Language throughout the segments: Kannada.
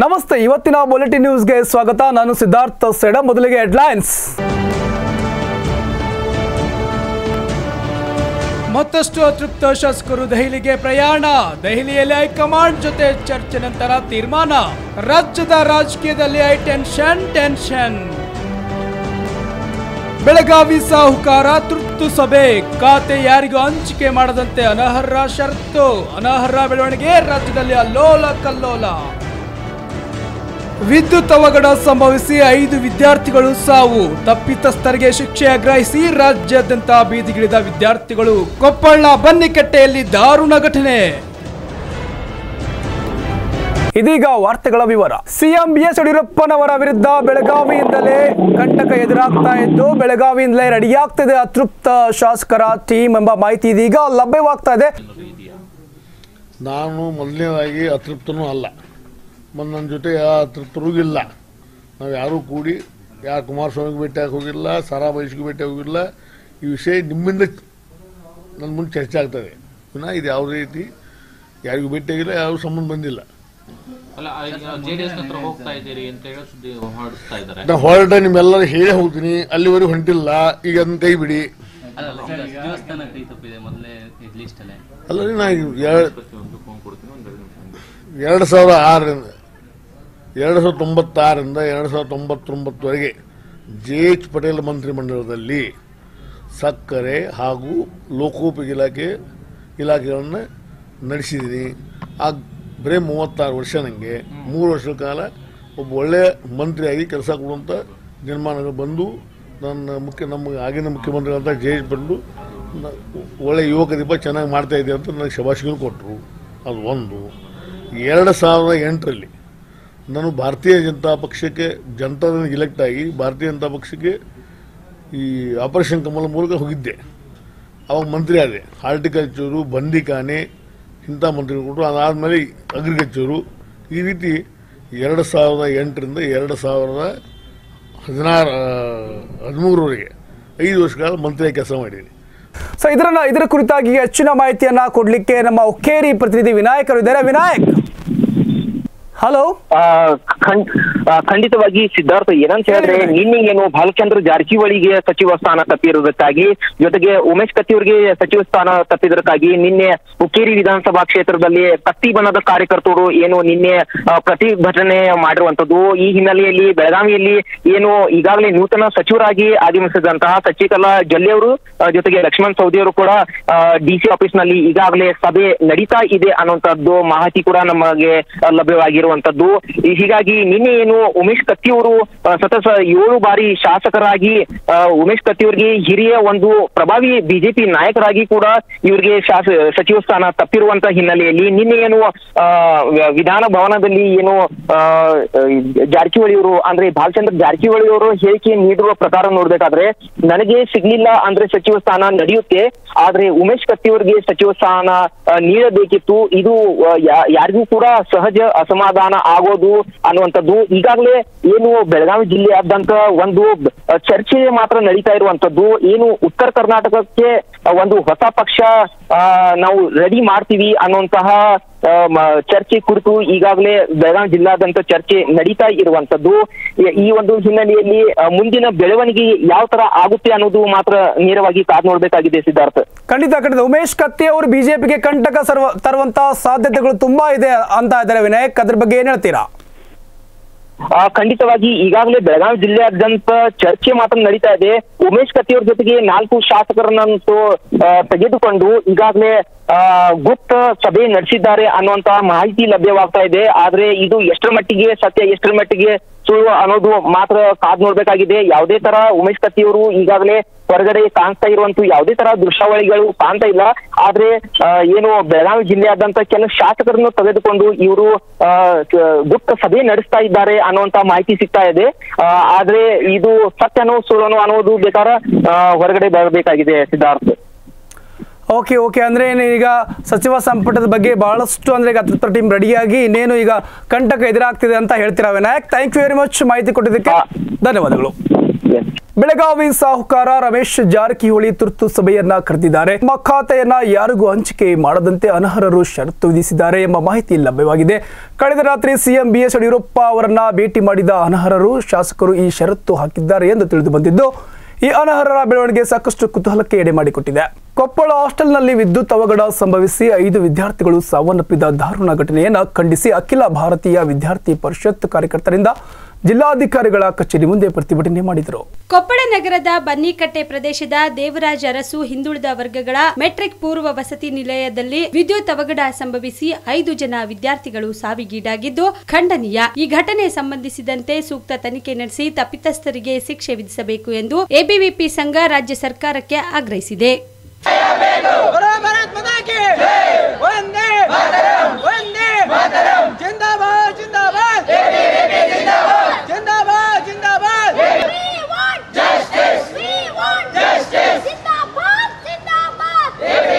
ನಮಸ್ತೆ ಇವತ್ತಿನ ಬುಲೆಟಿನ್ ನ್ಯೂಸ್ಗೆ ಸ್ವಾಗತ ನಾನು ಸಿದ್ಧಾರ್ಥ ಸೆಡ ಮೊದಲಿಗೆ ಹೆಡ್ಲೈನ್ಸ್ ಮತ್ತಷ್ಟು ಅತೃಪ್ತ ಶಾಸಕರು ದೆಹಲಿಗೆ ಪ್ರಯಾಣ ದೆಹಲಿಯಲ್ಲಿ ಹೈಕಮಾಂಡ್ ಜೊತೆ ಚರ್ಚೆ ನಂತರ ತೀರ್ಮಾನ ರಾಜ್ಯದ ರಾಜಕೀಯದಲ್ಲಿ ಹೈ ಟೆನ್ಷನ್ ಟೆನ್ಷನ್ ಬೆಳಗಾವಿ ಸಾಹುಕಾರ ತುರ್ತು ಸಭೆ ಖಾತೆ ಯಾರಿಗೂ ಹಂಚಿಕೆ ಮಾಡದಂತೆ ಅನರ್ಹ ಷರತ್ತು ಅನರ್ಹ ಬೆಳವಣಿಗೆ ರಾಜ್ಯದಲ್ಲಿ ಅಲ್ಲೋಲ ಕಲ್ಲೋಲ ವಿದ್ಯುತ್ ಅವಘಡ ಸಂಭವಿಸಿ ಐದು ವಿದ್ಯಾರ್ಥಿಗಳು ಸಾವು ತಪ್ಪಿತಸ್ಥರಿಗೆ ಶಿಕ್ಷೆ ಆಗ್ರಹಿಸಿ ರಾಜ್ಯಾದ್ಯಂತ ಬೀದಿಗಿಳಿದ ವಿದ್ಯಾರ್ಥಿಗಳು ಕೊಪ್ಪಳ ಬನ್ನಿಕಟ್ಟೆಯಲ್ಲಿ ದಾರುಣ ಘಟನೆ ಇದೀಗ ವಾರ್ತೆಗಳ ವಿವರ ಸಿಎಂ ಬಿ ಎಸ್ ಯಡಿಯೂರಪ್ಪನವರ ವಿರುದ್ಧ ಬೆಳಗಾವಿಯಿಂದಲೇ ಕಂಟಕ ಎದುರಾಗ್ತಾ ಇದ್ದು ಬೆಳಗಾವಿಯಿಂದಲೇ ರೆಡಿಯಾಗ್ತಿದೆ ಅತೃಪ್ತ ಶಾಸಕರ ಟೀಮ್ ಎಂಬ ಮಾಹಿತಿ ಇದೀಗ ಲಭ್ಯವಾಗ್ತಾ ಇದೆ ನಾನು ಮೊದಲನೇದಾಗಿ ಅತೃಪ್ತನೂ ಅಲ್ಲ ಮತ್ತು ನನ್ನ ಜೊತೆ ಯಾವ ಅತೃಪ್ತರೂ ಇಲ್ಲ ನಾವು ಯಾರೂ ಕೂಡಿ ಯಾರು ಕುಮಾರಸ್ವಾಮಿಗೆ ಭೇಟಿಯಾಗಿ ಹೋಗಿಲ್ಲ ಸಾರಾ ಬಯಸಿಗೆ ಭೇಟಿ ಹೋಗಿಲ್ಲ ಈ ವಿಷಯ ನಿಮ್ಮಿಂದ ನನ್ನ ಮುಂದೆ ಚರ್ಚೆ ಆಗ್ತದೆ ಪುನಃ ಇದು ಯಾವುದೇ ರೀತಿ ಯಾರಿಗೂ ಭೇಟಿಯಾಗಿಲ್ಲ ಯಾರಿಗೂ ಸಂಬಂಧ ಬಂದಿಲ್ಲ ಅಲ್ಲ ಜೆಡಿಎಸ್ ಹತ್ರ ಹೋಗ್ತಾ ಇದ್ದೀರಿ ಅಂತ ಹೇಳಿ ಸುದ್ದಿ ಹೊರಡಿಸ್ತಾ ಇದ್ದಾರೆ ನಾನು ಹೊರಟ ನಿಮ್ಮೆಲ್ಲರೂ ಹೇಳೇ ಹೋಗ್ತೀನಿ ಅಲ್ಲಿವರೆಗೂ ಹೊಂಟಿಲ್ಲ ಈಗ ಅದನ್ನ ಕೈ ಬಿಡಿ ಅಲ್ಲ ಸರ್, ದೇವಸ್ಥಾನ ಕೈ ತಪ್ಪಿದೆ ಮೊದಲೇ ಲಿಸ್ಟ್ ಅಲ್ಲೇ ಅಲ್ಲ ರೀ ನಾ ಎರಡು ಒಂದು ಫೋನ್ ಕೊಡ್ತೀನಿ ಒಂದು ಎರಡು ನಿಮಿಷ ಎರಡು ಸಾವಿರದ ಆರರಿಂದ ಎರಡು ಸಾವಿರದ ತೊಂಬತ್ತಾರರಿಂದ ಎರಡು ಸಾವಿರದ ತೊಂಬತ್ತೊಂಬತ್ತವರೆಗೆ ಜೆ ಎಚ್ ಪಟೇಲ್ ಮಂತ್ರಿಮಂಡಲದಲ್ಲಿ ಸಕ್ಕರೆ ಹಾಗೂ ಲೋಕೋಪಯೋಗಿ ಇಲಾಖೆ ಇಲಾಖೆಗಳನ್ನು ನಡೆಸಿದ್ದೀನಿ ಆ ಬರೀ ಮೂವತ್ತಾರು ವರ್ಷ ನನಗೆ ಮೂರು ವರ್ಷದ ಕಾಲ ಒಬ್ಬ ಒಳ್ಳೆಯ ಮಂತ್ರಿಯಾಗಿ ಕೆಲಸ ಕೊಡುವಂಥ ನಿರ್ಮಾಣಗಳು ಬಂದು ನನ್ನ ಮುಖ್ಯ ನಮ್ಮ ಆಗಿನ ಮುಖ್ಯಮಂತ್ರಿಗಳಂತ ಜೆ ಎಚ್ ಬಂದು ನ- ಒಳ್ಳೆ ಯುವಕ ದೀಪ ಚೆನ್ನಾಗಿ ಮಾಡ್ತಾ ಇದ್ದೀವಿ ಅಂತ ನನಗೆ ಶಬಾಷಿಗಳು ಕೊಟ್ಟರು ಅದು ಒಂದು ಎರಡು ಸಾವಿರದ ಎಂಟರಲ್ಲಿ ನಾನು ಭಾರತೀಯ ಜನತಾ ಪಕ್ಷಕ್ಕೆ ಜನತಾದಳ ಇಲೆಕ್ಟ್ ಆಗಿ ಭಾರತೀಯ ಜನತಾ ಪಕ್ಷಕ್ಕೆ ಈ ಆಪರೇಷನ್ ಕಮಲ ಮೂಲಕ ಹೋಗಿದ್ದೆ ಅವಾಗ ಮಂತ್ರಿ ಆದೆ ಹಾರ್ಟಿಕಲ್ಚರು ಬಂದಿಖಾನೆ ಇಂಥ ಮಂತ್ರಿಗಳು ಕೊಟ್ಟರು ಅದಾದಮೇಲೆ ಅಗ್ರಿಕಲ್ಚರು ಈ ರೀತಿ ಎರಡು ಸಾವಿರದ ಎಂಟರಿಂದ ಎರಡು ಸಾವಿರದ ಹದಿನಾರು ಹದಿಮೂರವರೆಗೆ ಐದು ವರ್ಷ ಕಾಲ ಮಂತ್ರಿಯಾಗಿ ಕೆಲಸ ಮಾಡಿದ್ದೀನಿ ಸೊ ಇದರನ್ನ ಇದರ ಕುರಿತಾಗಿ ಹೆಚ್ಚಿನ ಮಾಹಿತಿಯನ್ನ ಕೊಡ್ಲಿಕ್ಕೆ ನಮ್ಮ ಉಕ್ಕೇರಿ ಪ್ರತಿನಿಧಿ ವಿನಾಯಕರು ಇದ್ದಾರೆ ವಿನಾಯಕ್ ಹಲೋ ಆ, ಖಂಡ್- ಆ, ಖಂಡಿತವಾಗಿ ಸಿದ್ಧಾರ್ಥ ಏನಂತ ಹೇಳಿದ್ರೆ ನಿನ್ನೆ ಏನು ಬಾಲಚಂದ್ರ ಜಾರಕಿಹೊಳಿಗೆ ಸಚಿವ ಸ್ಥಾನ ತಪ್ಪಿರುವುದಕ್ಕಾಗಿ ಜೊತೆಗೆ ಉಮೇಶ್ ಕತ್ತಿ ಅವರಿಗೆ ಸಚಿವ ಸ್ಥಾನ ತಪ್ಪಿದ್ದಕ್ಕಾಗಿ ನಿನ್ನೆ ಹುಕ್ಕೇರಿ ವಿಧಾನಸಭಾ ಕ್ಷೇತ್ರದಲ್ಲಿ ಕತ್ತಿ ಬಣ್ಣದ ಕಾರ್ಯಕರ್ತರು ಏನು ನಿನ್ನೆ ಆ, ಪ್ರತಿಭಟನೆ ಮಾಡಿರುವಂತದ್ದು ಈ ಹಿನ್ನೆಲೆಯಲ್ಲಿ ಬೆಳಗಾವಿಯಲ್ಲಿ ಏನು ಈಗಾಗಲೇ ನೂತನ ಸಚಿವರಾಗಿ ಆಗಮಿಸಿದಂತಹ ಶಶಿಕಲಾ ಜೊಲ್ಲೆ ಅವರು ಆ, ಜೊತೆಗೆ ಲಕ್ಷ್ಮಣ್ ಸವದಿ ಅವರು ಕೂಡ ಡಿ ಸಿ ಆಫೀಸ್ ನಲ್ಲಿ ಈಗಾಗಲೇ ಸಭೆ ನಡೀತಾ ಇದೆ ಅನ್ನುವಂಥದ್ದು ಮಾಹಿತಿ ಕೂಡ ನಮಗೆ ಆ, ಲಭ್ಯವಾಗಿರುವಂತದ್ದು ಈ- ಹೀಗಾಗಿ ನಿನ್ನೆ ಏನು ಉಮೇಶ್ ಕತ್ತಿ ಅವರು ಆ, ಸತತ ಏಳು ಬಾರಿ ಶಾಸಕರಾಗಿ ಆ, ಉಮೇಶ್ ಕತ್ತಿ ಅವರಿಗೆ ಹಿರಿಯ ಒಂದು ಪ್ರಭಾವಿ ಬಿಜೆಪಿ ನಾಯಕರಾಗಿ ಕೂಡ ಇವರಿಗೆ ಶಾಸ ಸಚಿವ ಸ್ಥಾನ ತಪ್ಪಿರುವಂತ ಹಿನ್ನೆಲೆಯಲ್ಲಿ ನಿನ್ನೆ ಏನು ಆ, ವ- ವಿಧಾನ ಭವನದಲ್ಲಿ ಏನು ಆ, ಜಾರಕಿಹೊಳಿ ಅವರು ಅಂದ್ರೆ ಬಾಲಚಂದ್ರ ಜಾರಕಿಹೊಳಿ ಅವರು ಹೇಳಿಕೆ ನೀಡಿರುವ ಪ್ರಕಾರ ನೋಡ್ಬೇಕಾದ್ರೆ ನನಗೆ ಸಿಗ್ಲಿಲ್ಲ ಅಂದ್ರೆ ಸಚಿವ ಸ್ಥಾನ ನಡೆಯುತ್ತೆ ಆದ್ರೆ ಉಮೇಶ್ ಕತ್ತಿ ಅವರಿಗೆ ಸಚಿವ ಸ್ಥಾನ ಆ, ನೀಡಬೇಕಿತ್ತು ಇದು ಆ, ಯಾ- ಯಾರಿಗೂ ಕೂಡ ಸಹಜ ಅಸಮಾಧಾನ ಆಗೋದು ಅನ್ನುವಂಥದ್ದು ಈಗಾಗಲೇ ಏನು ಬೆಳಗಾವಿ ಜಿಲ್ಲೆಯಾದ್ಯಂತ ಒಂದು ಬ- ಆ, ಚರ್ಚೆ ಮಾತ್ರ ನಡೀತಾ ಇರುವಂತದ್ದು ಏನು ಉತ್ತರ ಕರ್ನಾಟಕಕ್ಕೆ ಆ, ಒಂದು ಹೊಸ ಪಕ್ಷ ಆ, ನಾವು ರೆಡಿ ಮಾಡ್ತೀವಿ ಅನ್ನುವಂತಹ ಆ, ಮ- ಚರ್ಚೆ ಕುರಿತು ಈಗಾಗಲೇ ಬೆಳಗಾವಿ ಜಿಲ್ಲಾದ್ಯಂತ ಚರ್ಚೆ ನಡೀತಾ ಇರುವಂತದ್ದು ಈ- ಈ ಒಂದು ಹಿನ್ನೆಲೆಯಲ್ಲಿ ಆ, ಮುಂದಿನ ಬೆಳವಣಿಗೆ ಯಾವ ತರ ಆಗುತ್ತೆ ಅನ್ನೋದು ಮಾತ್ರ ನೇರವಾಗಿ ಕಾದ್ ನೋಡ್ಬೇಕಾಗಿದೆ ಸಿದ್ಧಾರ್ಥ ಖಂಡಿತ ಖಂಡಿತ ಉಮೇಶ್ ಕತ್ತಿ ಅವರು ಬಿಜೆಪಿಗೆ ಕಂಟಕ ಸರ್ವ ತರುವಂತ ಸಾಧ್ಯತೆಗಳು ತುಂಬಾ ಇದೆ ಅಂತ ಇದ್ದಾರೆ ವಿನಾಯಕ್ ಅದ್ರ ಬಗ್ಗೆ ಏನ್ ಹೇಳ್ತೀರಾ ಆ, ಖಂಡಿತವಾಗಿ ಈಗಾಗಲೇ ಬೆಳಗಾವಿ ಜಿಲ್ಲೆಯಾದ್ಯಂತ ಚರ್ಚೆ ಮಾತ್ರ ನಡೀತಾ ಇದೆ ಉಮೇಶ್ ಕತ್ತಿ ಅವ್ರ ಜೊತೆಗೆ ನಾಲ್ಕು ಶಾಸಕರನ್ನಂತೂ ಆ, ತೆಗೆದುಕೊಂಡು ಈಗಾಗಲೇ ಆ, ಗುಪ್ತ ಸಭೆ ನಡೆಸಿದ್ದಾರೆ ಅನ್ನುವಂತ ಮಾಹಿತಿ ಲಭ್ಯವಾಗ್ತಾ ಇದೆ ಆದ್ರೆ ಇದು ಎಷ್ಟರ ಮಟ್ಟಿಗೆ ಸತ್ಯ ಎಷ್ಟರ ಮಟ್ಟಿಗೆ ಸುಳ್ಳು ಅನ್ನೋದು ಮಾತ್ರ ಕಾದ್ ನೋಡ್ಬೇಕಾಗಿದೆ ಯಾವುದೇ ತರ ಉಮೇಶ್ ಕತ್ತಿ ಅವರು ಈಗಾಗಲೇ ಹೊರಗಡೆ ಕಾಣಿಸ್ತಾ ಇರುವಂತ ಯಾವುದೇ ತರ ದೃಶ್ಯಾವಳಿಗಳು ಕಾಣ್ತಾ ಇಲ್ಲ ಆದ್ರೆ ಆ, ಏನು ಬೆಳಗಾವಿ ಜಿಲ್ಲೆಯಾದ್ಯಂತ ಕೆಲ ಶಾಸಕರನ್ನು ತೆಗೆದುಕೊಂಡು ಇವರು ಗುಪ್ತ ಸಭೆ ನಡೆಸ್ತಾ ಇದ್ದಾರೆ ಅನ್ನುವಂತ ಮಾಹಿತಿ ಸಿಗ್ತಾ ಇದೆ ಆ, ಆದ್ರೆ ಇದು ಸತ್ಯನೋ ಸುಳ್ಳನೋ ಅನ್ನೋದು ಬೇಕಾರ ಆ, ಹೊರಗಡೆ ಬರಬೇಕಾಗಿದೆ ಸಿದ್ಧಾರ್ಥ್ ಓಕೆ ಓಕೆ ಅಂದ್ರೆ ಏನು ಈಗ ಸಚಿವ ಸಂಪುಟದ ಬಗ್ಗೆ ಬಹಳಷ್ಟು ಅಂದ್ರೆ ಈಗ ಅತೃಪ್ತ ಟೀಮ್ ರೆಡಿಯಾಗಿ ಇನ್ನೇನು ಈಗ ಕಂಟಕ ಎದುರಾಗ್ತಿದೆ ಅಂತ ಹೇಳ್ತೀರಾ Vinayak thank you very much ಮಾಹಿತಿ ಕೊಟ್ಟಿದ್ದಕ್ಕೆ ಧನ್ಯವಾದಗಳು Yes. ಬೆಳಗಾವಿ ಸಾಹುಕಾರ ರಮೇಶ್ ಜಾರಕಿಹೊಳಿ ತುರ್ತು ಸಭೆಯನ್ನ ಕರೆದಿದ್ದಾರೆ ತಮ್ಮ ಖಾತೆಯನ್ನ ಯಾರಿಗೂ ಹಂಚಿಕೆ ಮಾಡದಂತೆ ಅನರ್ಹರು ಷರತ್ತು ವಿಧಿಸಿದ್ದಾರೆ ಎಂಬ ಮಾಹಿತಿ ಲಭ್ಯವಾಗಿದೆ ಕಳೆದ ರಾತ್ರಿ ಸಿಎಂ ಬಿಎಸ್ ಯಡಿಯೂರಪ್ಪ ಅವರನ್ನ ಭೇಟಿ ಮಾಡಿದ ಅನರ್ಹರು ಶಾಸಕರು ಈ ಷರತ್ತು ಹಾಕಿದ್ದಾರೆ ಎಂದು ತಿಳಿದು ಬಂದಿದ್ದು ಈ ಅನರ್ಹರ ಬೆಳವಣಿಗೆ ಸಾಕಷ್ಟು ಕುತೂಹಲಕ್ಕೆ ಎಡೆ ಮಾಡಿಕೊಟ್ಟಿದೆ ಕೊಪ್ಪಳ ಹಾಸ್ಟೆಲ್ನಲ್ಲಿ ವಿದ್ಯುತ್ ಅವಘಡ ಸಂಭವಿಸಿ ಐದು ವಿದ್ಯಾರ್ಥಿಗಳು ಸಾವನ್ನಪ್ಪಿದ ದಾರುಣ ಘಟನೆಯನ್ನು ಖಂಡಿಸಿ ಅಖಿಲ ಭಾರತೀಯ ವಿದ್ಯಾರ್ಥಿ ಪರಿಷತ್ ಕಾರ್ಯಕರ್ತರಿಂದ ಜಿಲ್ಲಾಧಿಕಾರಿಗಳ ಕಚೇರಿ ಮುಂದೆ ಪ್ರತಿಭಟನೆ ಮಾಡಿದರು ಕೊಪ್ಪಳ ನಗರದ ಬನ್ನಿಕಟ್ಟೆ ಪ್ರದೇಶದ ದೇವರಾಜ ಅರಸು ಹಿಂದುಳಿದ ವರ್ಗಗಳ ಮೆಟ್ರಿಕ್ ಪೂರ್ವ ವಸತಿ ನಿಲಯದಲ್ಲಿ ವಿದ್ಯುತ್ ಅವಘಡ ಸಂಭವಿಸಿ ಐದು ಜನ ವಿದ್ಯಾರ್ಥಿಗಳು ಸಾವಿಗೀಡಾಗಿದ್ದು ಖಂಡನೀಯ ಈ ಘಟನೆ ಸಂಬಂಧಿಸಿದಂತೆ ಸೂಕ್ತ ತನಿಖೆ ನಡೆಸಿ ತಪ್ಪಿತಸ್ಥರಿಗೆ ಶಿಕ್ಷೆ ವಿಧಿಸಬೇಕು ಎಂದು ಎಬಿವಿಪಿ ಸಂಘ ರಾಜ್ಯ ಸರ್ಕಾರಕ್ಕೆ ಆಗ್ರಹಿಸಿದೆ बोलो भारत माता की वंदे वंदे जिंदाबाद जिंदाबाद जिंदाबाद जिंदाबाद We want justice. We want justice. Zindabad, Zindabad.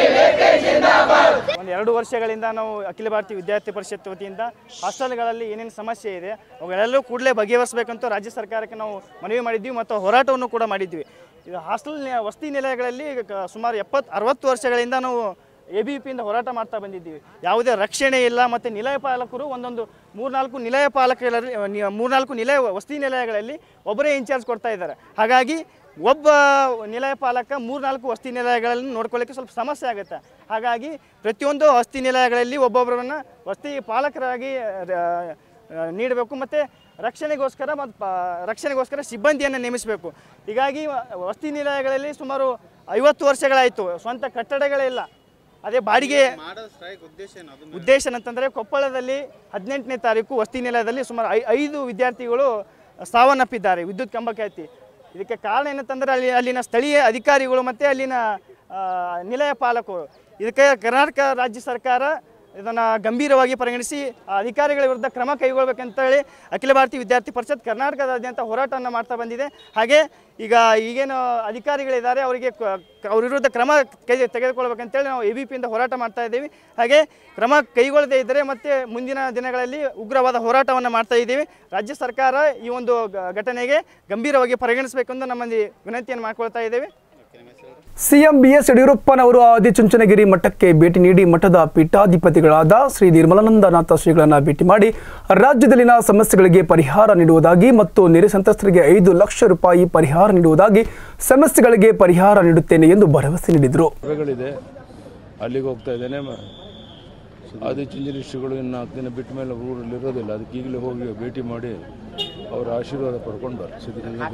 ಒಂದು ಎರಡು ವರ್ಷಗಳಿಂದ ನಾವು ಅಖಿಲ ಭಾರತೀಯ ವಿದ್ಯಾರ್ಥಿ ಪರಿಷತ್ ವತಿಯಿಂದ ಹಾಸ್ಟೆಲ್ಗಳಲ್ಲಿ ಏನೇನು ಸಮಸ್ಯೆ ಇದೆ ಅವುಗಳೆಲ್ಲವೂ ಕೂಡಲೇ ಬಗೆಹರಿಸಬೇಕಂತ ರಾಜ್ಯ ಸರ್ಕಾರಕ್ಕೆ ನಾವು ಮನವಿ ಮಾಡಿದ್ವಿ ಮತ್ತು ಹೋರಾಟವನ್ನು ಕೂಡ ಮಾಡಿದ್ವಿ ಇದು ಹಾಸ್ಟೆಲ್ ನಿ- ವಸತಿ ನಿಲಯಗಳಲ್ಲಿ ಕ- ಸುಮಾರು ಎಪ್ಪತ್ತು ಅರವತ್ತು ವರ್ಷಗಳಿಂದ ನಾವು ಎ ಬಿ ಪಿಯಿಂದ ಹೋರಾಟ ಮಾಡ್ತಾ ಬಂದಿದ್ದೀವಿ ಯಾವುದೇ ರಕ್ಷಣೆ ಇಲ್ಲ ಮತ್ತು ನಿಲಯ ಪಾಲಕರು ಒಂದೊಂದು ಮೂರ್ನಾಲ್ಕು ನಿಲಯ ಪಾಲಕರಲ್ಲಿ ನಿ- ಮೂರ್ನಾಲ್ಕು ನಿಲಯ ವಸತಿ ನಿಲಯಗಳಲ್ಲಿ ಒಬ್ಬರೇ ಇನ್ಚಾರ್ಜ್ ಕೊಡ್ತಾ ಇದ್ದಾರೆ ಹಾಗಾಗಿ ಒಬ್ಬ ನಿಲಯ ಪಾಲಕ ಮೂರ್ನಾಲ್ಕು ವಸತಿ ನಿಲಯಗಳನ್ನು ನೋಡ್ಕೊಳ್ಳಿಕ್ಕೆ ಸ್ವಲ್ಪ ಸಮಸ್ಯೆ ಆಗುತ್ತೆ ಹಾಗಾಗಿ ಪ್ರತಿಯೊಂದು ವಸತಿ ನಿಲಯಗಳಲ್ಲಿ ಒಬ್ಬೊಬ್ಬರನ್ನ ವಸತಿ ಪಾಲಕರಾಗಿ ಆ, ಆ, ನೀಡಬೇಕು ಮತ್ತು ರಕ್ಷಣೆಗೋಸ್ಕರ ಮತ್ತು ಪ- ರಕ್ಷಣೆಗೋಸ್ಕರ ಸಿಬ್ಬಂದಿಯನ್ನು ನೇಮಿಸಬೇಕು ಹೀಗಾಗಿ ವ- ವಸತಿ ನಿಲಯಗಳಲ್ಲಿ ಸುಮಾರು ಐವತ್ತು ವರ್ಷಗಳಾಯಿತು ಸ್ವಂತ ಕಟ್ಟಡಗಳೇ ಇಲ್ಲ ಅದೇ ಬಾಡಿಗೆ ಉದ್ದೇಶ ಅಂತಂದರೆ ಕೊಪ್ಪಳದಲ್ಲಿ ಹದಿನೆಂಟನೇ ತಾರೀಕು ವಸತಿ ನಿಲಯದಲ್ಲಿ ಸುಮಾರು ಐ ಐದು ವಿದ್ಯಾರ್ಥಿಗಳು ಸಾವನ್ನಪ್ಪಿದ್ದಾರೆ ವಿದ್ಯುತ್ ಕಂಬಕ್ಕೆ ಹತ್ತಿ ಇದಕ್ಕೆ ಕಾರಣ ಏನಂತಂದರೆ ಅಲ್ಲಿ ಅಲ್ಲಿನ ಸ್ಥಳೀಯ ಅಧಿಕಾರಿಗಳು ಮತ್ತು ಅಲ್ಲಿನ ಆ, ನಿಲಯ ಪಾಲಕರು ಇದಕ್ಕೆ ಕರ್ನಾಟಕ ರಾಜ್ಯ ಸರ್ಕಾರ ಇದನ್ನು ಗಂಭೀರವಾಗಿ ಪರಿಗಣಿಸಿ ಆ ಅಧಿಕಾರಿಗಳ ವಿರುದ್ಧ ಕ್ರಮ ಕೈಗೊಳ್ಬೇಕಂತೇಳಿ ಅಖಿಲ ಭಾರತೀಯ ವಿದ್ಯಾರ್ಥಿ ಪರಿಷತ್ ಕರ್ನಾಟಕದಾದ್ಯಂತ ಹೋರಾಟವನ್ನು ಮಾಡ್ತಾ ಬಂದಿದೆ ಹಾಗೆ ಈಗ ಈಗೇನು ಅಧಿಕಾರಿಗಳಿದ್ದಾರೆ ಅವರಿಗೆ ಕ- ಅವ್ರ ವಿರುದ್ಧ ಕ್ರಮ ಕೈ ತೆಗೆದುಕೊಳ್ಬೇಕಂತೇಳಿ ನಾವು ಎ ಬಿ ಪಿಯಿಂದ ಹೋರಾಟ ಮಾಡ್ತಾ ಇದ್ದೀವಿ ಹಾಗೆ ಕ್ರಮ ಕೈಗೊಳ್ಳದೇ ಇದ್ದರೆ ಮತ್ತೆ ಮುಂದಿನ ದಿನಗಳಲ್ಲಿ ಉಗ್ರವಾದ ಹೋರಾಟವನ್ನು ಮಾಡ್ತಾ ಇದ್ದೀವಿ ರಾಜ್ಯ ಸರ್ಕಾರ ಈ ಒಂದು ಘ- ಘಟನೆಗೆ ಗಂಭೀರವಾಗಿ ಪರಿಗಣಿಸಬೇಕೆಂದು ನಮ್ಮಲ್ಲಿ ವಿನಂತಿಯನ್ನು ಮಾಡ್ಕೊಳ್ತಾ ಇದ್ದೇವೆ ಸಿಎಂ ಬಿಎಸ್ ಯಡಿಯೂರಪ್ಪನವರು ಆದಿಚುಂಚನಗಿರಿ ಮಠಕ್ಕೆ ಭೇಟಿ ನೀಡಿ ಮಠದ ಪೀಠಾಧಿಪತಿಗಳಾದ ಶ್ರೀ ನಿರ್ಮಲಾನಂದನಾಥ ಶ್ರೀಗಳನ್ನ ಭೇಟಿ ಮಾಡಿ ರಾಜ್ಯದಲ್ಲಿನ ಸಮಸ್ಯೆಗಳಿಗೆ ಪರಿಹಾರ ನೀಡುವುದಾಗಿ ಮತ್ತು ನೆರೆ ಸಂತ್ರಸ್ತರಿಗೆ ಐದು ಲಕ್ಷ ರೂಪಾಯಿ ಪರಿಹಾರ ನೀಡುವುದಾಗಿ ಸಮಸ್ಯೆಗಳಿಗೆ ಪರಿಹಾರ ನೀಡುತ್ತೇನೆ ಎಂದು ಭರವಸೆ ನೀಡಿದರು ಸಭೆಗಳಿದೆ ಅಲ್ಲಿಗೆ ಹೋಗ್ತಾ ಇದ್ದೇನೆ ಮ- ಆದಿಚುಂಚನ ಶ್ರೀಗಳು ಇನ್ನು ನಾಲ್ಕು ದಿನ ಬಿಟ್ಟ ಮೇಲೆ ಊರಲ್ಲಿ ಇರೋದಿಲ್ಲ ಅದಕ್ಕೆ ಈಗಲೇ ಹೋಗಿ ಭೇಟಿ ಮಾಡಿ ಅವರ ಆಶೀರ್ವಾದ ಪಡ್ಕೊಂಡು ಬರ್ರಿ ಸಿದ್ಧಗಂಗಾ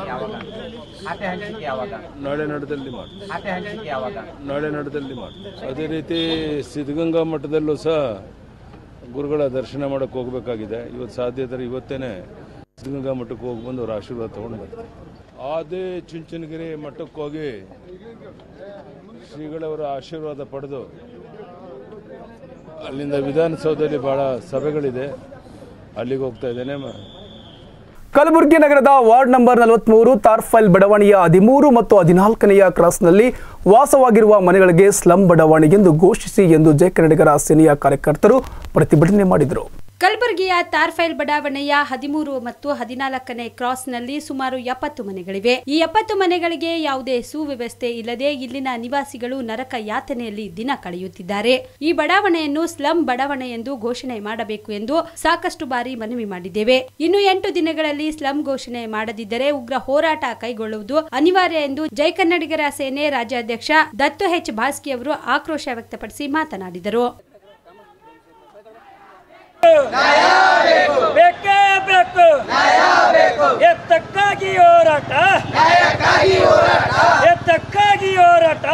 ನಾಳೆ ನಡೆದಲ್ಲಿ ಮಾಡಿ ನಾಳೆ ನಡೆದಲ್ಲಿ ಮಾಡಿ ಅದೇ ರೀತಿ ಸಿದ್ಧಗಂಗಾ ಮಠದಲ್ಲೂ ಸಹ ಗುರುಗಳ ದರ್ಶನ ಮಾಡೋಕ್ಕೆ ಹೋಗಬೇಕಾಗಿದೆ ಇವತ್ತು ಸಾಧ್ಯ ಇದ್ದರೆ ಇವತ್ತೇನೆ ಸಿದ್ಧಗಂಗಾ ಮಠಕ್ಕೆ ಹೋಗಿ ಬಂದು ಅವ್ರ ಆಶೀರ್ವಾದ ತೊಗೊಂಡು ಬರ್ತೀವಿ ಆದಿ ಚುಂಚನಗಿರಿ ಮಠಕ್ಕೆ ಹೋಗಿ ಶ್ರೀಗಳವರ ಆಶೀರ್ವಾದ ಪಡೆದು ಅಲ್ಲಿಂದ ವಿಧಾನಸೌಧದಲ್ಲಿ ಭಾಳ ಸಭೆಗಳಿದೆ ಅಲ್ಲಿಗೆ ಹೋಗ್ತಾ ಇದ್ದೇನೆ ಮ- ಕಲಬುರಗಿ ನಗರದ ವಾರ್ಡ್ ನಂಬರ್ ನಲವತ್ಮೂರು ತಾರ್ಫೈಲ್ ಬಡಾವಣೆಯ ಹದಿಮೂರು ಮತ್ತು ಹದಿನಾಲ್ಕನೆಯ ಕ್ರಾಸ್ನಲ್ಲಿ ವಾಸವಾಗಿರುವ ಮನೆಗಳಿಗೆ ಸ್ಲಂ ಬಡಾವಣೆಗೆಂದು ಘೋಷಿಸಿ ಎಂದು ಜೆ ಕನ್ನಡಿಗರ ಸೇನೆಯ ಕಾರ್ಯಕರ್ತರು ಪ್ರತಿಭಟನೆ ಮಾಡಿದರು ಕಲಬುರಗಿಯ ತಾರ್ಫೈಲ್ ಬಡಾವಣೆಯ ಹದಿಮೂರು ಮತ್ತು ಹದಿನಾಲ್ಕನೇ ಕ್ರಾಸ್ನಲ್ಲಿ ಸುಮಾರು ಎಪ್ಪತ್ತು ಮನೆಗಳಿವೆ ಈ ಎಪ್ಪತ್ತು ಮನೆಗಳಿಗೆ ಯಾವುದೇ ಸುವ್ಯವಸ್ಥೆ ಇಲ್ಲದೆ ಇಲ್ಲಿನ ನಿವಾಸಿಗಳು ನರಕ ಯಾತನೆಯಲ್ಲಿ ದಿನ ಕಳೆಯುತ್ತಿದ್ದಾರೆ ಈ ಬಡಾವಣೆಯನ್ನು ಸ್ಲಂ ಬಡಾವಣೆ ಎಂದು ಘೋಷಣೆ ಮಾಡಬೇಕು ಎಂದು ಸಾಕಷ್ಟು ಬಾರಿ ಮನವಿ ಮಾಡಿದ್ದೇವೆ ಇನ್ನು ಎಂಟು ದಿನಗಳಲ್ಲಿ ಸ್ಲಂ ಘೋಷಣೆ ಮಾಡದಿದ್ದರೆ ಉಗ್ರ ಹೋರಾಟ ಕೈಗೊಳ್ಳುವುದು ಅನಿವಾರ್ಯ ಎಂದು ಜೈ ಕನ್ನಡಿಗರ ಸೇನೆ ರಾಜ್ಯಾಧ್ಯಕ್ಷ ದತ್ತು ಎಚ್ ಭಾಸ್ಕಿ ಅವರು ಆಕ್ರೋಶ ವ್ಯಕ್ತಪಡಿಸಿ ಮಾತನಾಡಿದರು ಬೇಕೇ ಬೇಕು ಎತ್ತಕ್ಕಾಗಿ ಹೋರಾಟ ಎತ್ತಕ್ಕಾಗಿ ಹೋರಾಟ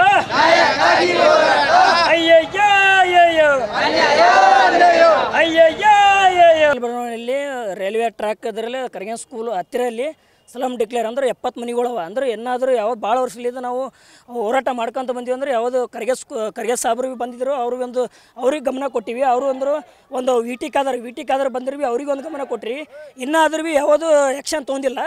ಅಯ್ಯಯ್ಯ ಅಯ್ಯಯ್ಯೋ ಅಯ್ಯಯ್ಯ ಅಯ್ಯಯ್ಯೋ ಬಡಾವಣೆಯಲ್ಲಿ ರೈಲ್ವೆ ಟ್ರ್ಯಾಕ್ ಅದರಲ್ಲಿ ಕರಗಿನ ಸ್ಕೂಲ್ ಹತ್ತಿರಲ್ಲಿ ಸ್ಲಮ್ ಡಿಕ್ಲೇರ್ ಅಂದ್ರೆ ಎಪ್ಪತ್ತು ಮನೆಗಳವ ಅಂದ್ರೆ ಏನಾದರೂ ಯಾವ ಭಾಳ ವರ್ಷಲಿಂದ ನಾವು ಹೋರಾಟ ಮಾಡ್ಕೊಂತ ಬಂದೀವಿ ಅಂದ್ರೆ ಯಾವುದು ಕರ್ಗೆ ಸ್ಕೂ ಕರ್ಗೆ ಸಾಬ್ರಿಗೆ ಬಂದಿದ್ರು ಅವ್ರಿಗೆ ಒಂದು ಅವ್ರಿಗೆ ಗಮನ ಕೊಟ್ಟಿವಿ ಅವರು ಅಂದರು ಒಂದು V T Kadar V T Kadar ಬಂದಿರ್ವಿ ಅವ್ರಿಗೆ ಒಂದು ಗಮನ ಕೊಟ್ರಿ ಇನ್ನಾದ್ರೂ ಭೀ ಯಾವುದು ಆ್ಯಕ್ಷನ್ ತೊಗೊಂಡಿಲ್ಲ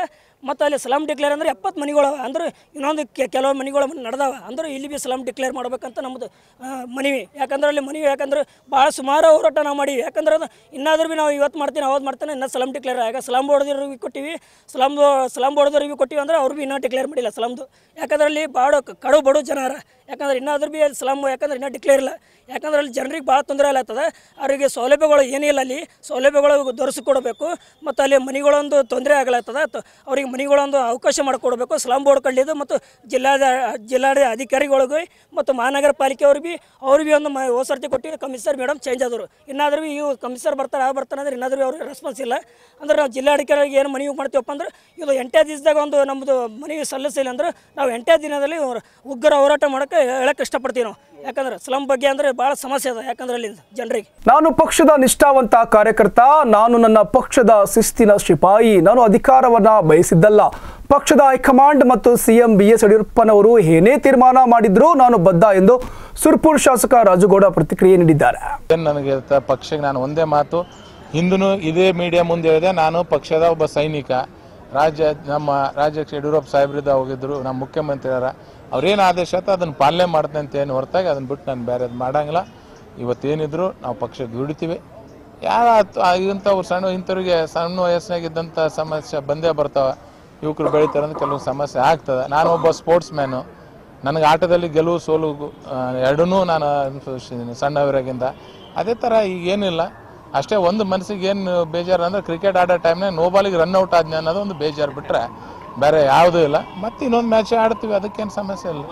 ಮತ್ತು ಅಲ್ಲಿ ಸ್ಲಮ್ ಡಿಕ್ಲೇರ್ ಅಂದ್ರೆ ಎಪ್ಪತ್ತು ಮನೆಗಳು ಅಂದ್ರೆ ಇನ್ನೊಂದು ಕೆ- ಕೆಲವು ಮನೆಗಳು ನಡೆದಾವ ಅಂದ್ರೆ ಇಲ್ಲಿ ಬಿ ಸ್ಲಮ್ ಡಿಕ್ಲೇರ್ ಮಾಡ್ಬೇಕಂತ ನಮ್ಮದು ಆ, ಮನವಿ ಯಾಕಂದ್ರೆ ಅಲ್ಲಿ ಮನವಿ ಯಾಕಂದ್ರೆ ಭಾಳ ಸುಮಾರು ಹೋರಾಟ ನಾವು ಮಾಡೀವಿ ಯಾಕಂದ್ರೆ ಅದು ಇನ್ನಾದ್ರೂ ಬಿ ನಾವು ಇವತ್ತು ಮಾಡ್ತೀನಿ ಅವತ್ತು ಮಾಡ್ತಾನೆ ಇನ್ನೂ ಸ್ಲಮ್ ಡಿಕ್ಲೇರ್ ಆಗ ಸ್ಲಮ್ ಬೋರ್ಡ್ದವ್ರಿಗೆ ಕೊಟ್ಟಿವಿ ಸ್ಲಮ್ ಸ್ಲಮ್ ಬೋರ್ಡ್ದವ್ರಿಗೆ ಕೊಟ್ಟಿವಿ ಅಂದ್ರೆ ಅವ್ರು ಬಿ ಇನ್ನೂ ಡಿಕ್ಲೇರ್ ಮಾಡಿಲ್ಲ ಸ್ಲಮ್ದು ಯಾಕಂದ್ರೆ ಅಲ್ಲಿ ಭಾಳ ಕಡು ಬಡು ಜನ ಯಾಕಂದ್ರೆ ಇನ್ನಾದ್ರೂ ಬಿ ಅಲ್ಲಿ ಸ್ಲಮ್ ಯಾಕಂದ್ರೆ ಇನ್ನೂ ಡಿಕ್ಲೇರ್ ಇಲ್ಲ ಯಾಕಂದ್ರೆ ಅಲ್ಲಿ ಜನರಿಗೆ ಭಾಳ ತೊಂದರೆ ಆಗ್ಲತ್ತದ ಅವರಿಗೆ ಸೌಲಭ್ಯಗಳು ಏನಿಲ್ಲ ಅಲ್ಲಿ ಸೌಲಭ್ಯಗಳು ದೊರಸಿಕೊಡಬೇಕು ಮತ್ತು ಅಲ್ಲಿ ಮನೆಗಳೊಂದು ತೊಂದರೆ ಆಗ್ಲತ್ತದ ತ- ಅವ್ರಿಗೆ ಮನೆಗಳೊಂದು ಅವಕಾಶ ಮಾಡಿಕೊಡ್ಬೇಕು ಸ್ಲಮ್ ಬೋರ್ಡ್ ಕಡ್ಲಿದ್ದು ಮತ್ತು ಜಿಲ್ಲಾದ ಜಿಲ್ಲಾಡ ಅಧಿಕಾರಿಗಳಿಗೂ ಮತ್ತು ಮಹಾನಗರ ಪಾಲಿಕೆ ಅವ್ರಿಗೆ ಬಿ ಅವ್ರಿಗೆ ಬಿ ಒಂದು ಮ ಹೋದ ಸರ್ತಿ ಕೊಟ್ಟು ಕಮಿಷನರ್ ಮೇಡಮ್ ಚೇಂಜ್ ಆದರು ಇನ್ನಾದ್ರೂ ಬಿ ಇವು ಕಮಿಷನರ್ ಬರ್ತಾರೆ ಆ ಬರ್ತಾರೆ ಅಂದ್ರೆ ಇನ್ನಾದ್ರೂ ಬಿ ಅವ್ರಿಗೆ ರೆಸ್ಪಾನ್ಸ್ ಇಲ್ಲ ಅಂದ್ರೆ ನಾವು ಜಿಲ್ಲಾಧಿಕಾರಿಗೆ ಏನು ಮನವಿ ಮಾಡ್ತೀವಪ್ಪ ಅಂದ್ರೆ ಇದು ಎಂಟೇ ದಿವಸದಾಗ ಒಂದು ನಮ್ಮದು ಮನವಿ ಸಲ್ಲಿಸಿಲ್ಲ ಅಂದ್ರೆ ನಾವು ಎಂಟೇ ದಿನದಲ್ಲಿ ಅವ್ರ ಉಗ್ರ ಹೋರಾಟ ಮಾಡೋಕ್ಕೆ ಹೇಳಕ್ಕೆ ಇಷ್ಟಪಡ್ತೀವಿ ನಾವು ಯಾಕಂದ್ರೆ ಸ್ಲಮ್ ಬಗ್ಗೆ ಅಂದರೆ ಭಾಳ ಸಮಸ್ಯೆ ಅದ ಯಾಕಂದ್ರೆ ಅಲ್ಲಿ ಜನರಿಗೆ ನಾನು ಪಕ್ಷದ ನಿಷ್ಠಾವಂತ ಕಾರ್ಯಕರ್ತ ನಾನು ನನ್ನ ಪಕ್ಷದ ಶಿಸ್ತಿನ ಶಿಪಾಯಿ ನಾನು ಅಧಿಕಾರವನ್ನ ಬಯಸಿದ್ದಲ್ಲ ಪಕ್ಷದ ಹೈಕಮಾಂಡ್ ಮತ್ತು ಸಿಎಂ ಬಿ ಎಸ್ ಯಡಿಯೂರಪ್ಪನವರು ಏನೇ ತೀರ್ಮಾನ ಮಾಡಿದ್ರು ನಾನು ಬದ್ಧ ಎಂದು ಸುರ್ಪುರ್ ಶಾಸಕ ರಾಜುಗೌಡ ಪ್ರತಿಕ್ರಿಯೆ ನೀಡಿದ್ದಾರೆ ಏನ್ ನನಗೆ ತ- ಪಕ್ಷಕ್ಕೆ ನಾನು ಒಂದೇ ಮಾತು ಹಿಂದೂ ಇದೇ ಮೀಡಿಯಾ ಮುಂದೆ ಹೇಳಿದೆ ನಾನು ಪಕ್ಷದ ಒಬ್ಬ ಸೈನಿಕ ರಾಜ್ಯ ನಮ್ಮ ರಾಜ್ಯಕ್ಕೆ ಯಡಿಯೂರಪ್ಪ ಸಾಹೇಬ್ರಿದ್ದ ಹೋಗಿದ್ರು ನಮ್ಮ ಮುಖ್ಯಮಂತ್ರಿಯರ ಅವ್ರೇನು ಆದೇಶ ಆಯ್ತು ಅದನ್ನು ಪಾಲನೆ ಮಾಡ್ತೇನೆ ಅಂತ ಏನು ಹೊರತಾಗಿ ಅದನ್ನ ಬಿಟ್ಟು ನಾನು ಬೇರೆದು ಮಾಡಂಗಿಲ್ಲ ಇವತ್ತೇನಿದ್ರು ನಾವು ಪಕ್ಷಕ್ಕೆ ದುಡಿತೀವಿ ಯಾರ ಇಂಥವ್ರು ಸಣ್ಣ ಇಂಥವ್ರಿಗೆ ಸಣ್ಣ ವಯಸ್ಸಿನಾಗಿದ್ದಂಥ ಸಮಸ್ಯೆ ಬಂದೇ ಬರ್ತಾವೆ ಯುವಕರು ಬೆಳಿತಾರೆ ಅಂದ್ರೆ ಕೆಲವು ಸಮಸ್ಯೆ ಆಗ್ತದೆ ನಾನು ಒಬ್ಬ ಸ್ಪೋರ್ಟ್ಸ್ ಮ್ಯಾನು ನನಗೆ ಆಟದಲ್ಲಿ ಗೆಲುವು ಸೋಲು ಎರಡೂ ನಾನು ಅನುಭವಿಸಿದ್ದೀನಿ ಸಣ್ಣವರಾಗಿಂದ ಅದೇ ಥರ ಈಗ ಏನಿಲ್ಲ ಅಷ್ಟೇ ಒಂದು ಮನಸ್ಸಿಗೆ ಏನು ಬೇಜಾರು ಅಂದ್ರೆ ಕ್ರಿಕೆಟ್ ಆಡೋ ಟೈಮ್ನಾಗ ನೋಬಾಲಿಗೆ ರನ್ ಔಟ್ ಆದ್ನಿ ಅನ್ನೋದು ಒಂದು ಬೇಜಾರು ಬಿಟ್ಟರೆ ಬೇರೆ ಯಾವುದೂ ಇಲ್ಲ ಮತ್ತೆ ಇನ್ನೊಂದು ಮ್ಯಾಚ್ ಆಡ್ತೀವಿ ಅದಕ್ಕೇನು ಸಮಸ್ಯೆ ಇಲ್ಲ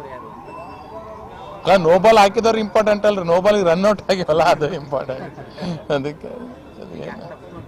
ಅಲ್ಲ ನೋಬಾಲ್ ಹಾಕಿದವ್ರು ಇಂಪಾರ್ಟೆಂಟ್ ಅಲ್ರಿ ನೋಬಾಲಿಗೆ ರನ್ ಔಟ್ ಆಗಿವಲ್ಲ ಅದು ಇಂಪಾರ್ಟೆಂಟ್ ಅದಕ್ಕೆ ಅದೇನು